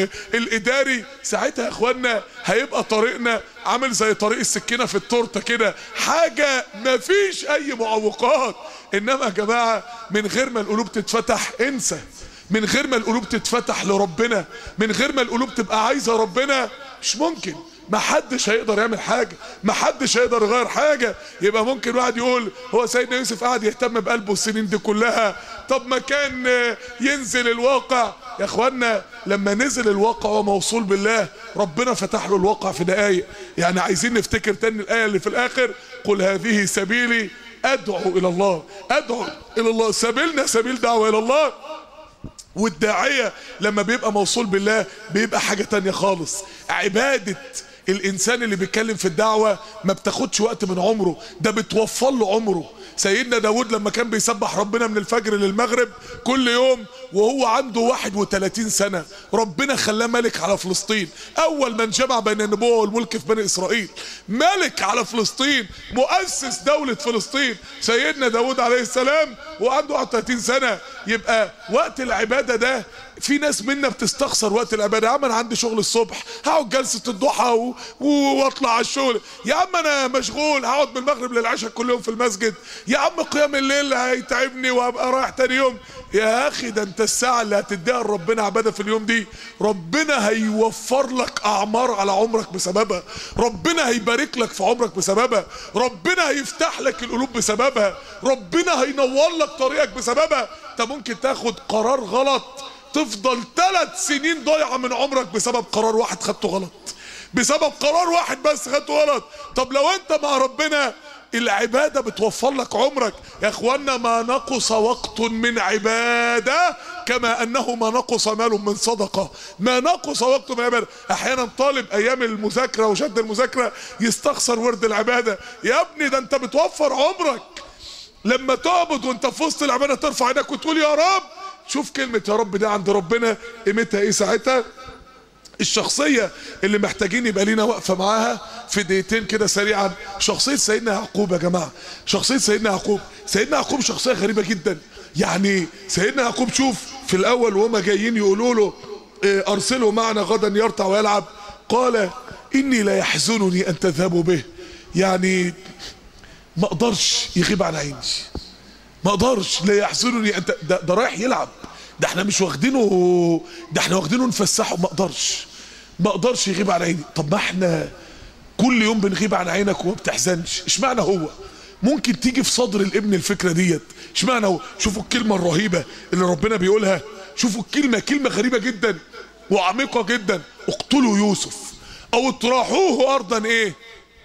الاداري ساعتها يا اخوانا هيبقى طريقنا عامل زي طريق السكينة في التورتة كده حاجة مفيش اي معوقات انما يا جماعة من غير ما القلوب تتفتح انسى من غير ما القلوب تتفتح لربنا من غير ما القلوب تبقى عايزة ربنا مش ممكن ما حدش هيقدر يعمل حاجة ما حدش هيقدر يغير حاجة يبقى ممكن واحد يقول هو سيدنا يوسف قاعد يهتم بقلبه السنين دي كلها طب ما كان ينزل الواقع يا اخوانا لما نزل الواقع وهو موصول بالله ربنا فتح له الواقع في دقايق يعني عايزين نفتكر تاني الآية اللي في الآخر قل هذه سبيلي أدعو إلى الله أدعو إلى الله سبيلنا سبيل دعوة إلى الله والداعية لما بيبقى موصول بالله بيبقى حاجة تانية خالص عبادة الانسان اللي بيتكلم في الدعوة ما بتاخدش وقت من عمره ده بتوفر له عمره سيدنا داود لما كان بيسبح ربنا من الفجر للمغرب كل يوم وهو عنده 31 سنة ربنا خلاه ملك على فلسطين اول من جمع بين النبوة والملك في بني اسرائيل ملك على فلسطين مؤسس دولة فلسطين سيدنا داود عليه السلام وعنده 31 سنة يبقى وقت العبادة ده في ناس منا بتستخسر وقت العباده يا عم انا عندي شغل الصبح هقعد جلسه الضحى و... و... واطلع على الشغل يا عم انا مشغول هقعد من المغرب للعشاء كل يوم في المسجد يا عم قيام الليل هيتعبني وابقى رايح تاني يوم يا اخي ده انت الساعه اللي هتديها لربنا عباده في اليوم دي ربنا هيوفر لك اعمار على عمرك بسببها ربنا هيبارك لك في عمرك بسببها ربنا هيفتح لك القلوب بسببها ربنا هينور لك طريقك بسببها انت ممكن تاخد قرار غلط تفضل ثلاث سنين ضايعة من عمرك بسبب قرار واحد خدته غلط بسبب قرار واحد بس خدته غلط طب لو انت مع ربنا العبادة بتوفر لك عمرك يا اخوانا ما نقص وقت من عبادة كما انه ما نقص مال من صدقة ما نقص وقت من عبادة احيانا طالب ايام المذاكرة وشد المذاكرة يستخسر ورد العبادة يا ابني ده انت بتوفر عمرك لما تعبد وانت في وسط العبادة ترفع ايدك وتقول يا رب شوف كلمة يا رب دي عند ربنا قيمتها ايه ساعتها الشخصية اللي محتاجين يبقى لينا وقفة معاها في دقيقتين كده سريعا شخصية سيدنا يعقوب يا جماعة شخصية سيدنا يعقوب سيدنا يعقوب شخصية غريبة جدا يعني سيدنا يعقوب شوف في الأول وهما جايين يقولوا له اه أرسله معنا غدا يرتع ويلعب قال إني لا يحزنني أن تذهبوا به يعني ما اقدرش يغيب عن عيني ما اقدرش لا يحزنني انت ده, ده رايح يلعب ده احنا مش واخدينه ده احنا واخدينه نفسحه ما اقدرش ما اقدرش يغيب عن عيني طب ما احنا كل يوم بنغيب عن عينك وما بتحزنش اشمعنى هو ممكن تيجي في صدر الابن الفكره ديت اشمعنى هو شوفوا الكلمه الرهيبه اللي ربنا بيقولها شوفوا الكلمه كلمه غريبه جدا وعميقه جدا اقتلوا يوسف او اطرحوه ارضا ايه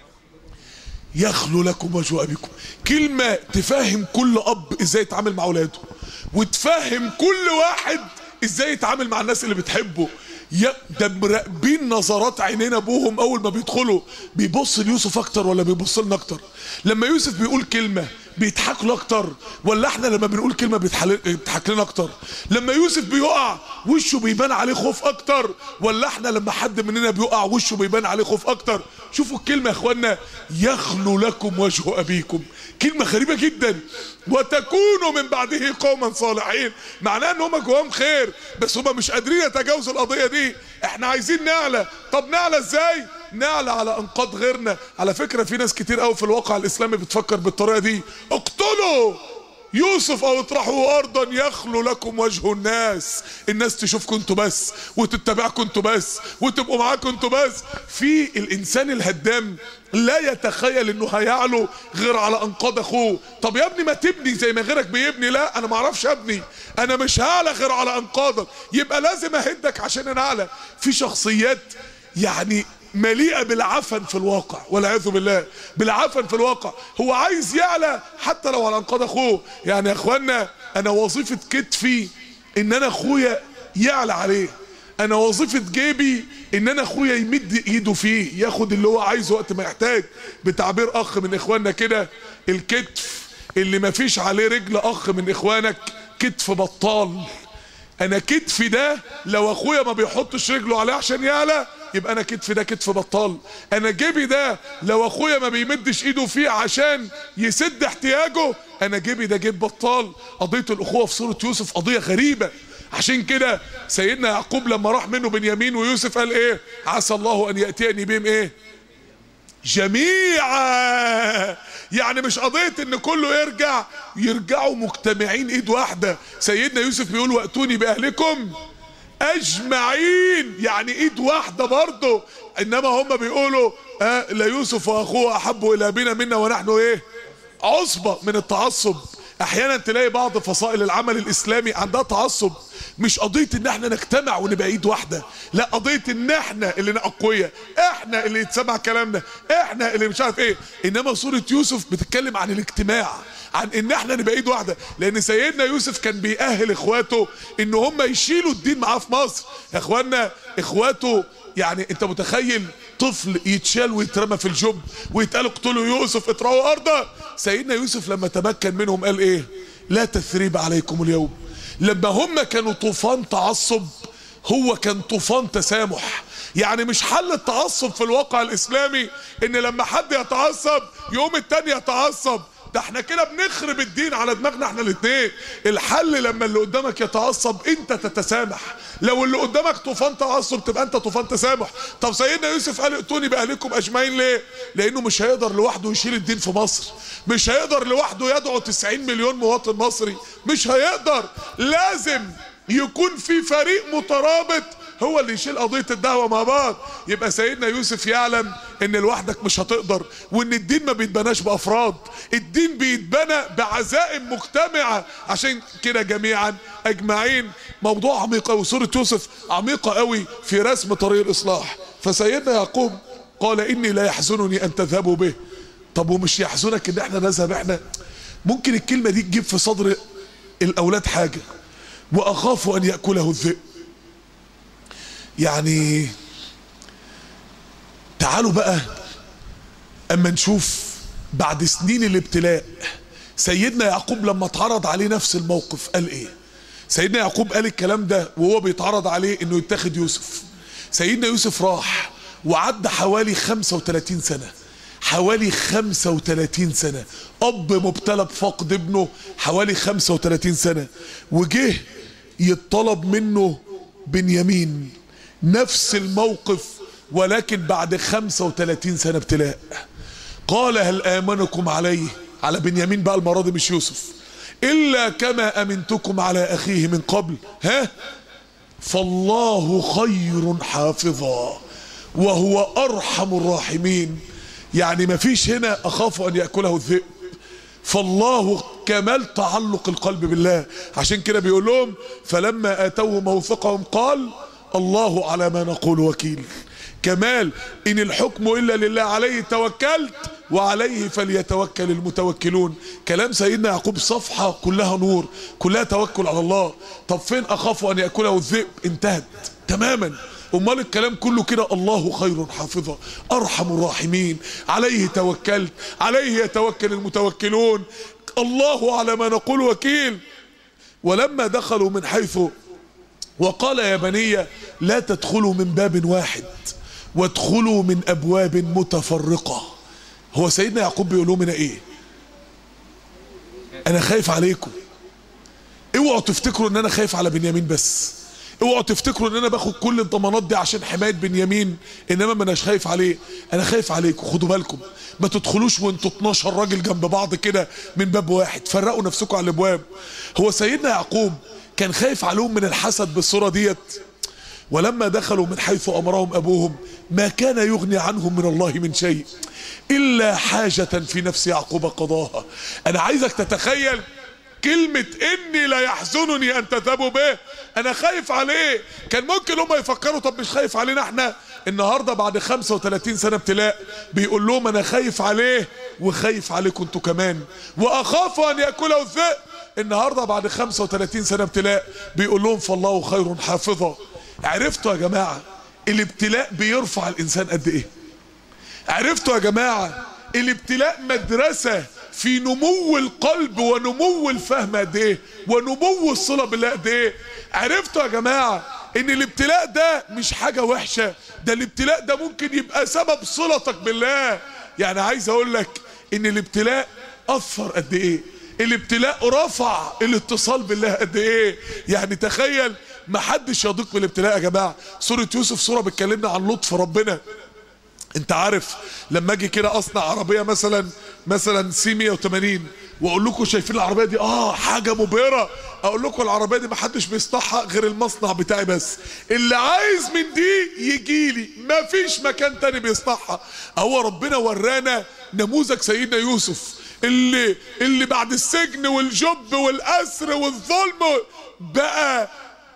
يخلو لكم وجه ابيكم كلمه تفهم كل اب ازاي يتعامل مع اولاده وتفهم كل واحد ازاي يتعامل مع الناس اللي بتحبه يا ده مراقبين نظرات عينين ابوهم اول ما بيدخلوا بيبص ليوسف اكتر ولا بيبص لنا اكتر لما يوسف بيقول كلمه بيضحك له اكتر ولا احنا لما بنقول كلمه بيضحك لنا اكتر لما يوسف بيقع وشه بيبان عليه خوف اكتر ولا احنا لما حد مننا بيقع وشه بيبان عليه خوف اكتر شوفوا الكلمه يا اخوانا يخلو لكم وجه ابيكم كلمه غريبه جدا وتكونوا من بعده قوما صالحين معناه ان هم جواهم خير بس هم مش قادرين يتجاوزوا القضيه دي احنا عايزين نعلى طب نعلى ازاي نعلى على انقاض غيرنا على فكره في ناس كتير قوي في الواقع الاسلامي بتفكر بالطريقه دي اقتلوا يوسف او اطرحوا ارضا يخلو لكم وجه الناس الناس تشوفكم انتوا بس وتتبعكم انتوا بس وتبقوا معاكم انتوا بس في الانسان الهدام لا يتخيل انه هيعلو غير على انقاض اخوه طب يا ابني ما تبني زي ما غيرك بيبني لا انا ما اعرفش ابني انا مش هعلى غير على انقاضك يبقى لازم اهدك عشان انا اعلى في شخصيات يعني مليئة بالعفن في الواقع والعياذ بالله بالعفن في الواقع هو عايز يعلى حتى لو على انقاض اخوه يعني يا اخوانا انا وظيفة كتفي ان انا اخويا يعلى عليه انا وظيفة جيبي ان انا اخويا يمد ايده فيه ياخد اللي هو عايزه وقت ما يحتاج بتعبير اخ من اخواننا كده الكتف اللي ما فيش عليه رجل اخ من اخوانك كتف بطال انا كتفي ده لو اخويا ما بيحطش رجله عليه عشان يعلى يبقى انا كتفي ده كتف بطال انا جيبي ده لو اخويا ما بيمدش ايده فيه عشان يسد احتياجه انا جيبي ده جيب بطال قضيه الاخوه في سوره يوسف قضيه غريبه عشان كده سيدنا يعقوب لما راح منه بنيامين ويوسف قال ايه عسى الله ان ياتيني بهم ايه جميعا يعني مش قضية ان كله يرجع يرجعوا مجتمعين ايد واحدة سيدنا يوسف بيقول واتوني باهلكم اجمعين يعني ايد واحدة برضه انما هم بيقولوا آه لا يوسف واخوه احب الى ابينا منا ونحن ايه عصبة من التعصب احيانا تلاقي بعض فصائل العمل الاسلامي عندها تعصب مش قضية ان احنا نجتمع ونبقى ايد واحدة لا قضية ان احنا اللي اقوياء احنا اللي يتسمع كلامنا احنا اللي مش عارف ايه انما سورة يوسف بتتكلم عن الاجتماع عن ان احنا نبقى ايد واحدة لان سيدنا يوسف كان بيأهل اخواته ان هم يشيلوا الدين معاه في مصر يا اخوانا اخواته يعني انت متخيل طفل يتشال ويترمى في الجب ويتقال اقتلوا يوسف اطرحوا ارضا سيدنا يوسف لما تمكن منهم قال ايه لا تثريب عليكم اليوم لما هم كانوا طوفان تعصب هو كان طوفان تسامح يعني مش حل التعصب في الواقع الاسلامي ان لما حد يتعصب يوم التاني يتعصب ده احنا كده بنخرب الدين على دماغنا احنا الاثنين الحل لما اللي قدامك يتعصب انت تتسامح لو اللي قدامك طوفان تعصب تبقى انت طوفان تسامح طب سيدنا يوسف قال ائتوني باهلكم اجمعين ليه لانه مش هيقدر لوحده يشيل الدين في مصر مش هيقدر لوحده يدعو 90 مليون مواطن مصري مش هيقدر لازم يكون في فريق مترابط هو اللي يشيل قضية الدعوة مع بعض يبقى سيدنا يوسف يعلم ان لوحدك مش هتقدر وان الدين ما بيتبناش بافراد الدين بيتبنى بعزائم مجتمعة عشان كده جميعا اجمعين موضوع عميق قوي سورة يوسف عميقة قوي في رسم طريق الاصلاح فسيدنا يعقوب قال اني لا يحزنني ان تذهبوا به طب ومش يحزنك ان احنا نذهب احنا ممكن الكلمة دي تجيب في صدر الاولاد حاجة واخاف ان يأكله الذئب يعني تعالوا بقى اما نشوف بعد سنين الابتلاء سيدنا يعقوب لما اتعرض عليه نفس الموقف قال ايه سيدنا يعقوب قال الكلام ده وهو بيتعرض عليه انه يتاخد يوسف سيدنا يوسف راح وعدى حوالي 35 سنة حوالي 35 سنة اب مبتلى بفقد ابنه حوالي 35 سنة وجه يطلب منه بنيامين نفس الموقف ولكن بعد 35 سنة ابتلاء قال هل آمنكم عليه على بنيامين بقى المرة دي مش يوسف إلا كما أمنتكم على أخيه من قبل ها فالله خير حافظا وهو أرحم الراحمين يعني ما فيش هنا أخاف أن يأكله الذئب فالله كمال تعلق القلب بالله عشان كده بيقول لهم فلما آتوه موثقهم قال الله على ما نقول وكيل كمال إن الحكم إلا لله عليه توكلت وعليه فليتوكل المتوكلون كلام سيدنا يعقوب صفحة كلها نور كلها توكل على الله طب فين أخاف أن يأكله الذئب انتهت تماما امال الكلام كله كده الله خير حافظا ارحم الراحمين عليه توكلت عليه يتوكل المتوكلون الله على ما نقول وكيل ولما دخلوا من حيث وقال يا بني لا تدخلوا من باب واحد وادخلوا من ابواب متفرقه هو سيدنا يعقوب بيقول لهم هنا ايه انا خايف عليكم اوعوا تفتكروا ان انا خايف على بنيامين بس اوعوا تفتكروا ان انا باخد كل الضمانات دي عشان حمايه بنيامين انما ما اناش خايف عليه انا خايف عليكم خدوا بالكم ما تدخلوش وانتوا 12 راجل جنب بعض كده من باب واحد فرقوا نفسكم على الابواب هو سيدنا يعقوب كان خايف عليهم من الحسد بالصوره ديت ولما دخلوا من حيث امرهم ابوهم ما كان يغني عنهم من الله من شيء الا حاجه في نفس يعقوب قضاها انا عايزك تتخيل كلمة اني لا يحزنني ان تذهبوا به انا خايف عليه كان ممكن هم يفكروا طب مش خايف علينا احنا النهاردة بعد 35 سنة ابتلاء بيقول لهم انا خايف عليه وخايف عليكم انتوا كمان واخاف ان ياكله الذئب النهاردة بعد 35 سنة ابتلاء بيقول لهم فالله خير حافظا عرفتوا يا جماعة الابتلاء بيرفع الانسان قد ايه عرفتوا يا جماعة الابتلاء مدرسة في نمو القلب ونمو الفهم قد ايه ونمو الصلة بالله قد ايه عرفتوا يا جماعة ان الابتلاء ده مش حاجة وحشة ده الابتلاء ده ممكن يبقى سبب صلتك بالله يعني عايز اقول لك ان الابتلاء اثر قد ايه الابتلاء رفع الاتصال بالله قد ايه يعني تخيل ما حدش يضيق بالابتلاء يا جماعة سورة يوسف سورة بتكلمنا عن لطف ربنا انت عارف لما اجي كده اصنع عربيه مثلا مثلا سي 180 واقول لكم شايفين العربيه دي اه حاجه مبهره اقول لكم العربيه دي ما حدش بيصنعها غير المصنع بتاعي بس اللي عايز من دي يجي لي ما فيش مكان تاني بيصنعها هو ربنا ورانا نموذج سيدنا يوسف اللي اللي بعد السجن والجب والاسر والظلم بقى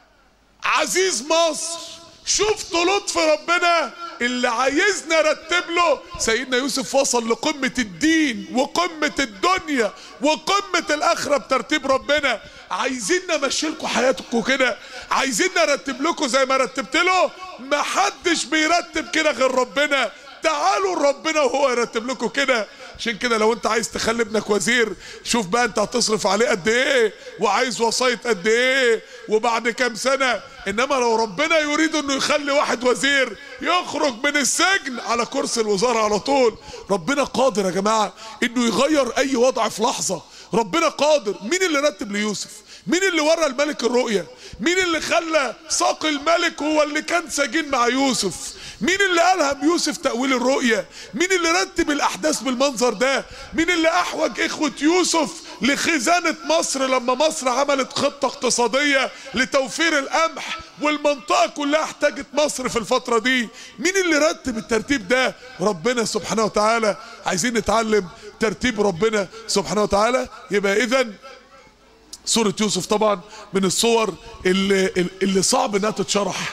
عزيز مصر شفتوا لطف ربنا اللي عايزنا نرتب له سيدنا يوسف وصل لقمة الدين وقمة الدنيا وقمة الآخرة بترتيب ربنا عايزين نمشي لكم حياتكم كده عايزين نرتب لكم زي ما رتبت له ما حدش بيرتب كده غير ربنا تعالوا لربنا وهو يرتب لكم كده عشان كده لو انت عايز تخلي ابنك وزير شوف بقى انت هتصرف عليه قد ايه وعايز وسايط قد ايه وبعد كام سنة انما لو ربنا يريد انه يخلي واحد وزير يخرج من السجن على كرسي الوزارة على طول ربنا قادر يا جماعة انه يغير اي وضع في لحظة ربنا قادر مين اللي رتب ليوسف مين اللي ورى الملك الرؤية مين اللي خلى ساق الملك هو اللي كان سجين مع يوسف مين اللي ألهم يوسف تأويل الرؤية مين اللي رتب الأحداث بالمنظر ده مين اللي أحوج إخوة يوسف لخزانة مصر لما مصر عملت خطة اقتصادية لتوفير القمح والمنطقة كلها احتاجت مصر في الفترة دي مين اللي رتب الترتيب ده ربنا سبحانه وتعالى عايزين نتعلم ترتيب ربنا سبحانه وتعالى يبقى إذن سورة يوسف طبعا من الصور اللي, اللي صعب انها تتشرح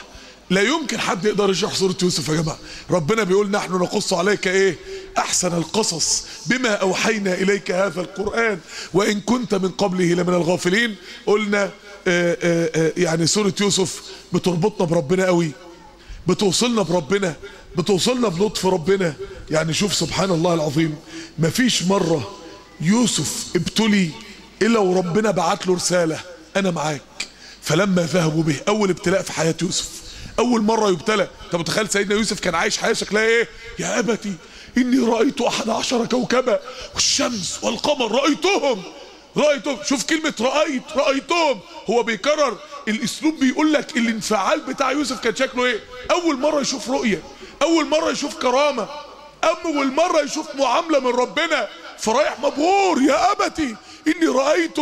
لا يمكن حد يقدر يشرح سورة يوسف يا جماعة ربنا بيقول نحن نقص عليك ايه احسن القصص بما اوحينا اليك هذا القرآن وان كنت من قبله لمن الغافلين قلنا آآ آآ يعني سورة يوسف بتربطنا بربنا قوي بتوصلنا بربنا بتوصلنا بلطف ربنا يعني شوف سبحان الله العظيم مفيش مرة يوسف ابتلي الا وربنا بعت له رسالة انا معاك فلما ذهبوا به اول ابتلاء في حياة يوسف اول مرة يبتلى انت متخيل سيدنا يوسف كان عايش حياة شكلها ايه يا ابتي اني رأيت احد عشر كوكبا والشمس والقمر رأيتهم رأيتهم شوف كلمة رأيت رأيتهم هو بيكرر الاسلوب بيقول لك الانفعال بتاع يوسف كان شكله ايه اول مرة يشوف رؤية اول مرة يشوف كرامة اول مرة يشوف معاملة من ربنا فرايح مبهور يا ابتي اني رأيت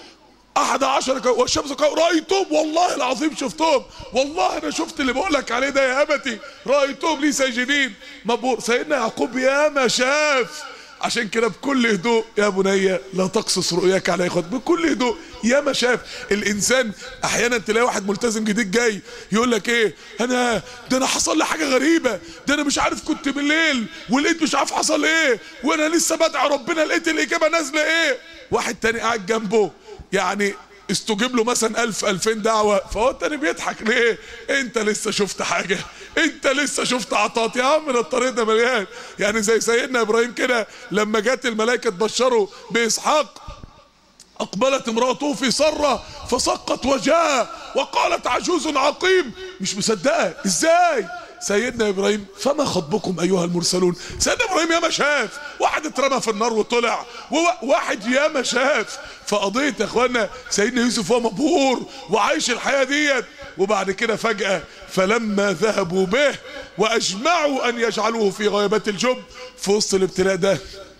احد عشر كو... والشمس كو... رأيتهم والله العظيم شفتهم والله انا شفت اللي بقول لك عليه ده يا ابتي رأيتهم لي ساجدين مبهور سيدنا يعقوب يا ما شاف عشان كده بكل هدوء يا بني لا تقصص رؤياك على اخوات بكل هدوء يا ما شاف الانسان احيانا تلاقي واحد ملتزم جديد جاي يقول لك ايه انا ده انا حصل لي حاجه غريبه ده انا مش عارف كنت بالليل ولقيت مش عارف حصل ايه وانا لسه بدعي ربنا لقيت الاجابه نازله ايه واحد تاني قاعد جنبه يعني استجيب له مثلا ألف ألفين دعوة فهو التاني بيضحك ليه انت لسه شفت حاجة انت لسه شفت عطات يا عم ده الطريق ده مليان يعني زي سيدنا ابراهيم كده لما جت الملائكة تبشره باسحاق اقبلت امراته في سرة فسقط وجهها وقالت عجوز عقيم مش مصدقة ازاي سيدنا ابراهيم فما خطبكم ايها المرسلون سيدنا ابراهيم ياما شاف واحد اترمى في النار وطلع وواحد ياما شاف فقضيه يا اخوانا سيدنا يوسف هو مبهور وعايش الحياه ديت وبعد كده فجاه فلما ذهبوا به واجمعوا ان يجعلوه في غيبات الجب في وسط الابتلاء ده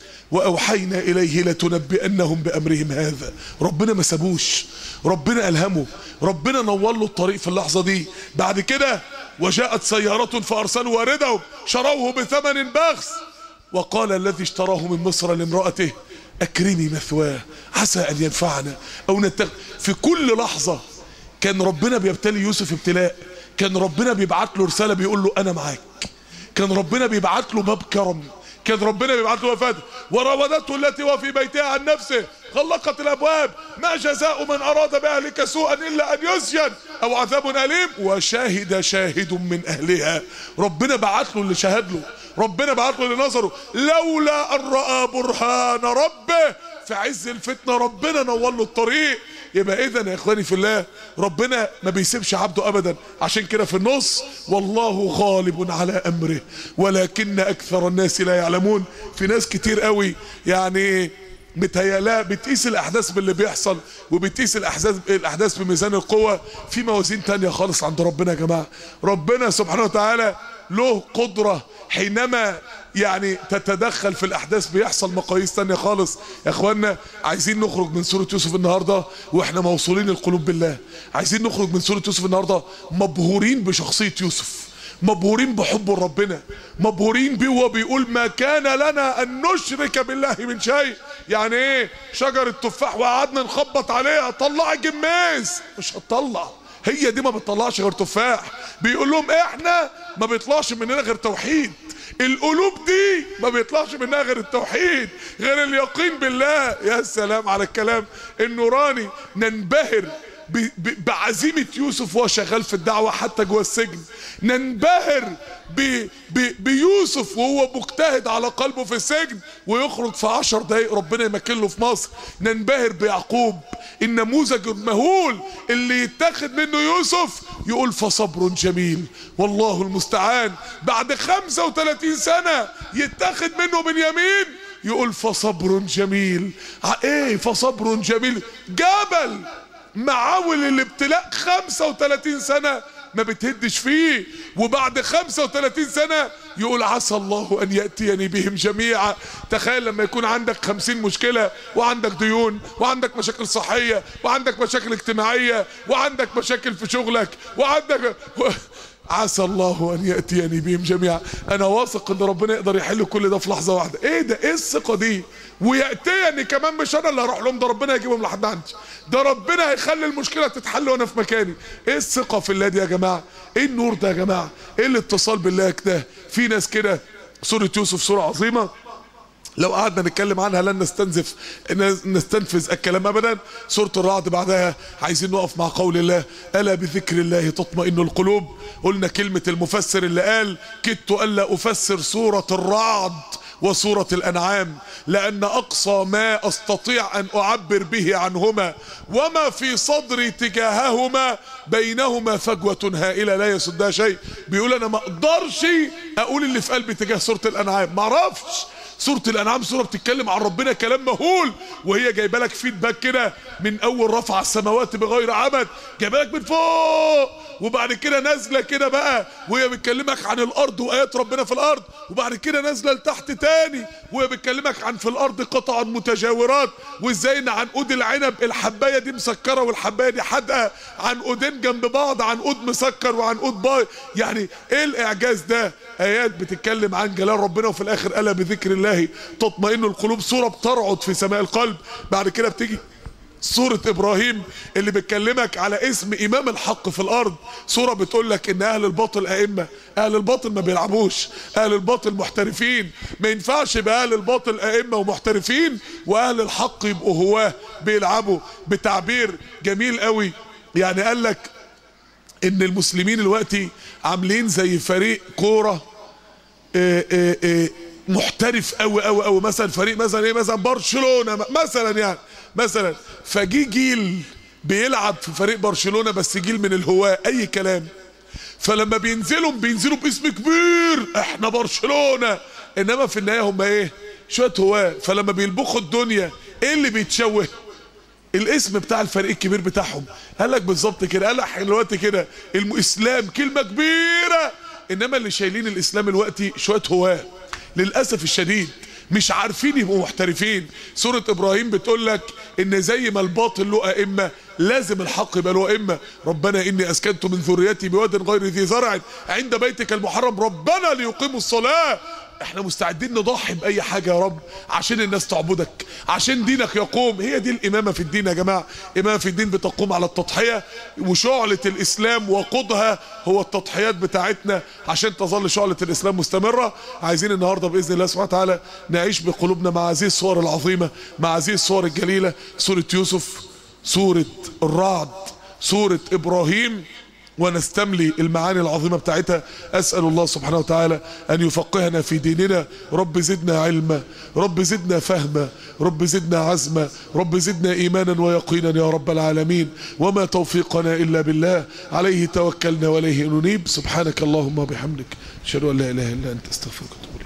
واوحينا اليه لتنبئنهم بامرهم هذا ربنا ما سابوش ربنا الهمه ربنا نور له الطريق في اللحظه دي بعد كده وجاءت سيارة فارسلوا واردهم شروه بثمن بخس وقال الذي اشتراه من مصر لامرأته اكرمي مثواه عسى ان ينفعنا او نتخ في كل لحظة كان ربنا بيبتلي يوسف ابتلاء كان ربنا بيبعت له رسالة بيقول له انا معاك كان ربنا بيبعت له باب كرم كان ربنا بيبعت له وفاته وراودته التي هو في بيتها عن نفسه غلقت الابواب ما جزاء من اراد باهلك سوءا الا ان يسجن او عذاب اليم وشاهد شاهد من اهلها ربنا بعت له اللي شهد له ربنا بعت له اللي نظره لولا ان راى برهان ربه في عز الفتنه ربنا نور له الطريق يبقى اذا يا اخواني في الله ربنا ما بيسيبش عبده ابدا عشان كده في النص والله غالب على امره ولكن اكثر الناس لا يعلمون في ناس كتير قوي يعني متهيألها بتقيس الاحداث باللي بيحصل وبتقيس الاحداث الاحداث بميزان القوه في موازين تانية خالص عند ربنا يا جماعه ربنا سبحانه وتعالى له قدره حينما يعني تتدخل في الاحداث بيحصل مقاييس تانية خالص يا اخوانا عايزين نخرج من سورة يوسف النهاردة واحنا موصولين القلوب بالله عايزين نخرج من سورة يوسف النهاردة مبهورين بشخصية يوسف مبهورين بحب ربنا مبهورين بيه وهو بيقول ما كان لنا ان نشرك بالله من شيء يعني ايه شجرة تفاح وقعدنا نخبط عليها طلع جماز مش هتطلع هي دي ما بتطلعش غير تفاح بيقول لهم احنا ما بيطلعش مننا غير توحيد القلوب دي ما بيطلعش منها غير التوحيد غير اليقين بالله يا سلام على الكلام النوراني ننبهر ب- ب- بعزيمة يوسف وهو شغال في الدعوة حتى جوه السجن ننبهر ب- ب- بيوسف وهو مجتهد على قلبه في السجن ويخرج في عشر دقايق ربنا يمكن له في مصر ننبهر بيعقوب النموذج المهول اللي يتاخد منه يوسف يقول فصبر جميل والله المستعان بعد 35 سنة يتاخد منه بنيامين يقول فصبر جميل ع- ايه فصبر جميل جبل معاول الابتلاء 35 سنة ما بتهدش فيه وبعد 35 سنة يقول عسى الله ان يأتيني بهم جميعا تخيل لما يكون عندك 50 مشكلة وعندك ديون وعندك مشاكل صحية وعندك مشاكل اجتماعية وعندك مشاكل في شغلك وعندك و... عسى الله ان ياتيني بهم جميعا انا واثق ان ربنا يقدر يحل كل ده في لحظه واحده ايه ده ايه الثقه دي وياتيني كمان مش انا اللي هروح لهم ده ربنا هيجيبهم لحد عندي ده ربنا هيخلي المشكله تتحل وانا في مكاني ايه الثقه في الله دي يا جماعه ايه النور ده يا جماعه ايه الاتصال بالله ده في ناس كده سوره يوسف سوره عظيمه لو قعدنا نتكلم عنها لن نستنزف نستنفذ الكلام ابدا سوره الرعد بعدها عايزين نقف مع قول الله الا بذكر الله تطمئن القلوب قلنا كلمه المفسر اللي قال كدت الا افسر سوره الرعد وسورة الأنعام لأن أقصى ما أستطيع أن أعبر به عنهما وما في صدري تجاههما بينهما فجوة هائلة لا يسدها شيء بيقول أنا ما أقدرش أقول اللي في قلبي تجاه سورة الأنعام ما أعرفش سورة الأنعام سورة بتتكلم عن ربنا كلام مهول وهي جايبه لك فيدباك كده من أول رفع السماوات بغير عمد جايبه لك من فوق وبعد كده نازله كده بقى وهي بتكلمك عن الارض وايات ربنا في الارض وبعد كده نازله لتحت تاني وهي بتكلمك عن في الارض قطع متجاورات وازاي ان عنقود العنب الحبايه دي مسكره والحبايه دي حادقه عنقودين جنب بعض عنقود مسكر وعنقود باي يعني ايه الاعجاز ده ايات بتتكلم عن جلال ربنا وفي الاخر الا بذكر الله تطمئن القلوب سوره بترعد في سماء القلب بعد كده بتيجي سورة ابراهيم اللي بتكلمك على اسم امام الحق في الارض سورة بتقول لك ان اهل الباطل ائمة اهل الباطل ما بيلعبوش اهل الباطل محترفين ما ينفعش يبقى اهل الباطل ائمة ومحترفين واهل الحق يبقوا هواه بيلعبوا بتعبير جميل قوي يعني قال لك ان المسلمين دلوقتي عاملين زي فريق كورة اه اه اه محترف قوي قوي قوي مثلا فريق مثلا ايه مثلا برشلونه مثلا يعني مثلا فجي جيل بيلعب في فريق برشلونه بس جيل من الهواة اي كلام فلما بينزلوا بينزلوا باسم كبير احنا برشلونه انما في النهايه هم ايه شويه هواة فلما بيلبخوا الدنيا ايه اللي بيتشوه الاسم بتاع الفريق الكبير بتاعهم قال لك بالظبط كده قال لك دلوقتي كده الاسلام كلمه كبيره انما اللي شايلين الاسلام دلوقتي شويه هواه للاسف الشديد مش عارفين يبقوا محترفين سورة ابراهيم بتقول لك ان زي ما الباطل له ائمة لازم الحق يبقى له ائمة ربنا اني اسكنت من ذريتي بواد غير ذي زرع عند بيتك المحرم ربنا ليقيموا الصلاة احنا مستعدين نضحي باي حاجة يا رب عشان الناس تعبدك عشان دينك يقوم هي دي الامامة في الدين يا جماعة امامة في الدين بتقوم على التضحية وشعلة الاسلام وقودها هو التضحيات بتاعتنا عشان تظل شعلة الاسلام مستمرة عايزين النهاردة باذن الله سبحانه وتعالى نعيش بقلوبنا مع هذه الصور العظيمة مع هذه الصور الجليلة سورة يوسف سورة الرعد سورة ابراهيم ونستملي المعاني العظيمة بتاعتها أسأل الله سبحانه وتعالى أن يفقهنا في ديننا رب زدنا علما رب زدنا فهما رب زدنا عزما رب زدنا إيمانا ويقينا يا رب العالمين وما توفيقنا إلا بالله عليه توكلنا وإليه ننيب سبحانك اللهم وبحمدك أشهد أن لا إله إلا أنت استغفرك واتوب